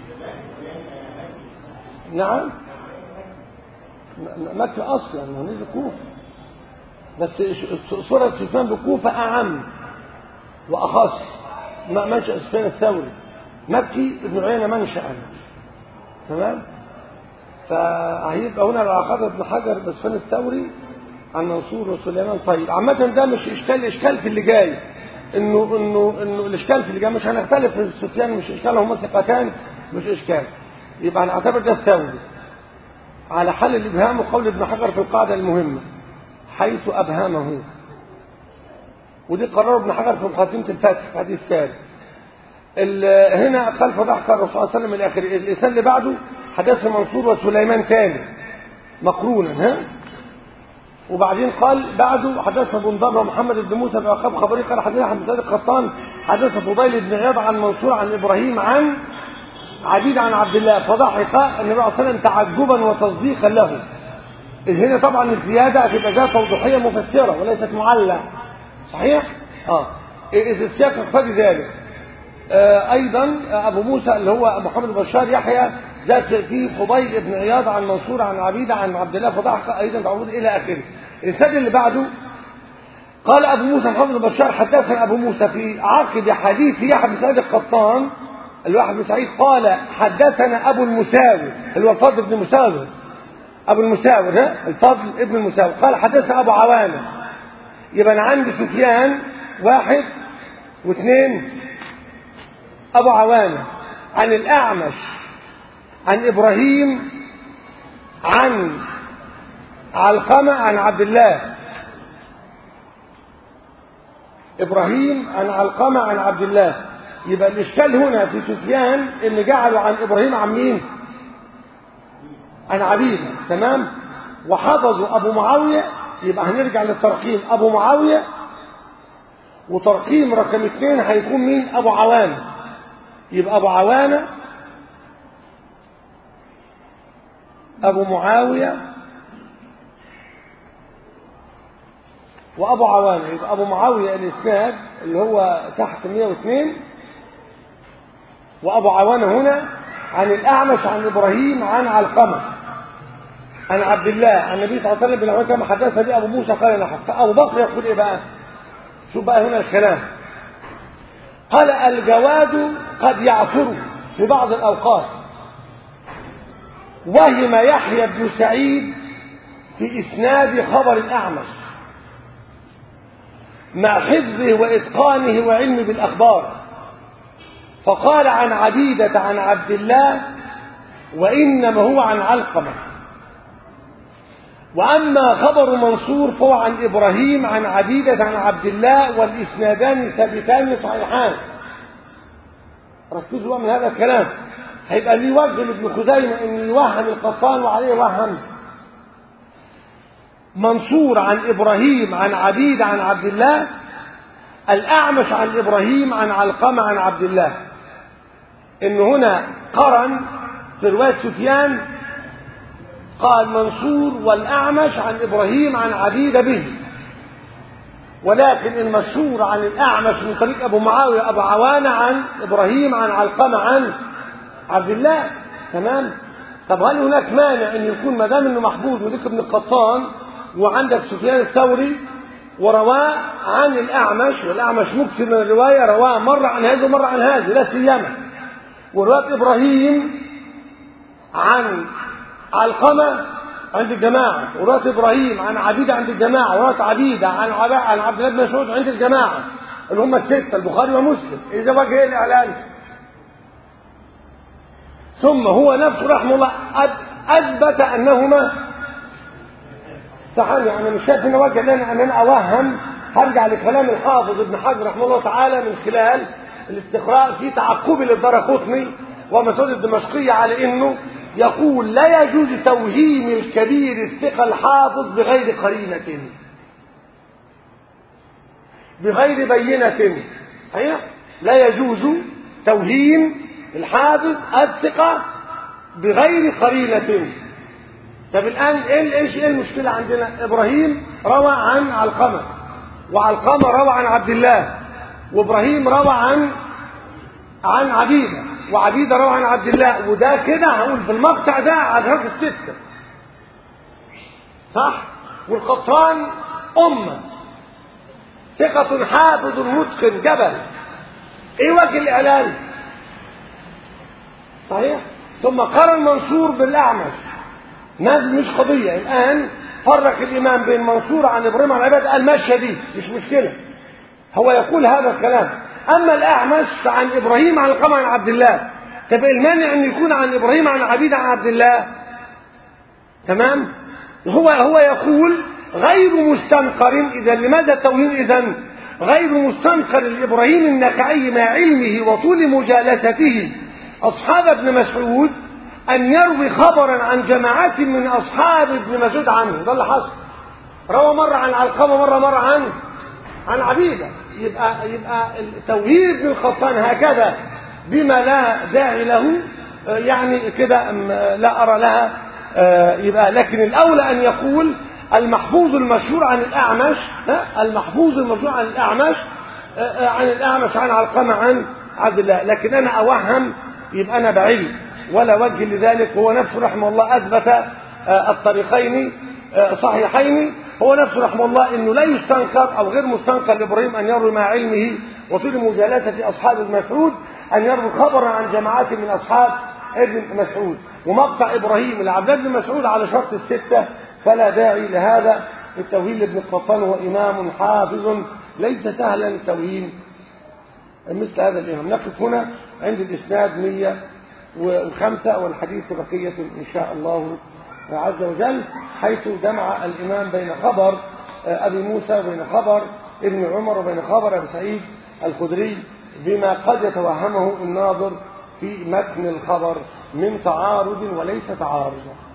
نعم مكة أصلا هو نزل كوفة بس صورة سفيان بكوفة أعم وأخص ما منشأ سفيان الثوري مكي ابن عيينة منشأ تمام فهيبقى هنا لو أخذ ابن حجر بسفيان الثوري عن منصور وسليمان طيب عامة ده مش إشكال إشكال في اللي جاي إنه إنه إنه الإشكال في اللي جاي مش هنختلف في سفيان مش إشكال هما ثقتان مش إشكال يبقى هنعتبر ده الثوري على حل الإبهام وقول ابن حجر في القاعدة المهمة حيث أبهمه ودي قرار ابن حجر في مقدمة الفتح في حديث الثالث هنا خلف ضحك الرسول صلى الله عليه وسلم إلى آخره الإنسان اللي بعده حدث منصور وسليمان تاني مقرونا ها وبعدين قال بعده حدث ابو نضر ومحمد بن موسى بن عقاب خبري قال حدثنا حمد زاد القطان حدث فضيل بن عياض عن منصور عن ابراهيم عن عبيد عن عبد الله فضحك النبي صلى الله عليه وسلم تعجبا وتصديقا له إذ هنا طبعا الزيادة هتبقى ذات توضيحية مفسرة وليست معلة صحيح؟ اه إذ السياق يقتضي ذلك آه أيضا أبو موسى اللي هو محمد بشار يحيى ذات فيه فضيل بن عياض عن منصور عن عبيدة عن عبد الله فضحك أيضا تعود إلى آخره الإنسان اللي بعده قال أبو موسى محمد بشار حدثنا أبو موسى في عقد حديث يحيى بن سعيد القطان الواحد بن سعيد قال حدثنا أبو المساور اللي هو الفضل بن مساور أبو المساور ها الفضل ابن المساور قال حدثنا أبو عوانة يبقى أنا عندي سفيان واحد واثنين أبو عوانة عن الأعمش عن إبراهيم عن علقمة عن عبد الله إبراهيم عن علقمة عن عبد الله يبقى الإشكال هنا في سفيان إن جعلوا عن إبراهيم عن مين عن عبيدة تمام وحفظوا أبو معاوية يبقى هنرجع للترقيم أبو معاوية وترقيم رقم اثنين هيكون مين أبو عوانة يبقى أبو عوانة أبو معاوية وأبو عوانة يبقى أبو معاوية الإسناد اللي هو تحت 102 وأبو عوانة هنا عن الأعمش عن إبراهيم عن علقمة عن عبد الله عن النبي صلى الله عليه وسلم بالعوان كما حدث به أبو موسى قال نحن أبو بكر يقول إيه بقى شوف بقى هنا الكلام قال الجواد قد يعثر في بعض الأوقات وهم يحيى بن سعيد في إسناد خبر الأعمش مع حفظه وإتقانه وعلمه بالأخبار فقال عن عبيدة عن عبد الله وإنما هو عن علقمة وأما خبر منصور فهو عن إبراهيم عن عبيدة عن عبد الله والإسنادان ثابتان صحيحان ركزوا بقى من هذا الكلام هيبقى ليه وجه لابن خزيمة إن يوهم القطان وعليه وهم منصور عن إبراهيم عن عبيد عن عبد الله الأعمش عن إبراهيم عن علقمة عن عبد الله إن هنا قرن في رواية سفيان قال منصور والأعمش عن إبراهيم عن عبيد به ولكن المشهور عن الأعمش من طريق أبو معاوية أبو عوانة عن إبراهيم عن علقمة عن عبد الله تمام طب هل هناك مانع أن يكون ما دام إنه محفوظ ولك ابن القطان وعندك سفيان الثوري ورواه عن الأعمش والأعمش مكسر من الرواية رواه مرة عن هذه ومرة عن هذه لا سيما ورواية إبراهيم عن علقمة عند الجماعة ورواية إبراهيم عن عبيدة عند الجماعة ورواية عبيدة عن عبا عن عبد الله بن مسعود عند الجماعة اللي هم الستة البخاري ومسلم إذا وجه إيه الإعلان ثم هو نفسه رحمه الله أثبت أنهما صحيح يعني مش شايف ان وجه لنا ان انا اوهم هرجع لكلام الحافظ ابن حجر رحمه الله تعالى من خلال الاستقراء في تعقبي للدرقطني ومسعود الدمشقية على انه يقول لا يجوز توهيم الكبير الثقة الحافظ بغير قرينة بغير بينة صحيح لا يجوز توهيم الحافظ الثقة بغير قرينة طب الآن إيه إيش إيه المشكلة عندنا؟ إبراهيم روى عن علقمة وعلقمة روى عن عبد الله وإبراهيم روى عن عن عبيدة وعبيدة روى عن عبد الله وده كده هقول في المقطع ده على الستة صح؟ والقطان أمة ثقة حافظ متقن جبل إيه وجه الإعلان؟ صحيح؟ ثم قارن منصور بالأعمش نازل مش قضية الآن فرق الإمام بين منصور عن إبراهيم عن عباد قال ماشية دي مش مشكلة هو يقول هذا الكلام أما الأعمش فعن إبراهيم عن القمع عن عبد الله طب المانع أن يكون عن إبراهيم عن عبيد عن عبد الله تمام هو هو يقول غير مستنقر إذا لماذا التوهين إذا غير مستنقر لإبراهيم النخعي مع علمه وطول مجالسته أصحاب ابن مسعود أن يروي خبرا عن جماعات من أصحاب ابن مسعود عنه ده اللي حصل روى مرة عن علقمة مرة مرة عن عن عبيدة يبقى يبقى توهيد ابن الخطان هكذا بما لا داعي له يعني كده لا أرى لها يبقى لكن الأولى أن يقول المحفوظ المشهور عن الأعمش المحفوظ المشهور عن الأعمش عن الأعمش عن علقمة عن عبد الله لكن أنا أوهم يبقى أنا بعيد ولا وجه لذلك هو نفسه رحمه الله أثبت الطريقين صحيحين هو نفسه رحمه الله أنه لا يستنكر أو غير مستنكر لإبراهيم أن يروي مع علمه وطول مجالسة أصحاب المسعود أن يروي خبرا عن جماعات من أصحاب ابن مسعود ومقطع إبراهيم لعبد بن مسعود على شرط الستة فلا داعي لهذا التوهين لابن القطان هو إمام حافظ ليس سهلا التوهين مثل هذا الإمام نقف هنا عند الإسناد 105 والحديث بقية إن شاء الله عز وجل حيث جمع الإمام بين خبر أبي موسى وبين خبر ابن عمر وبين خبر أبي سعيد الخدري بما قد يتوهمه الناظر في متن الخبر من تعارض وليس تعارضا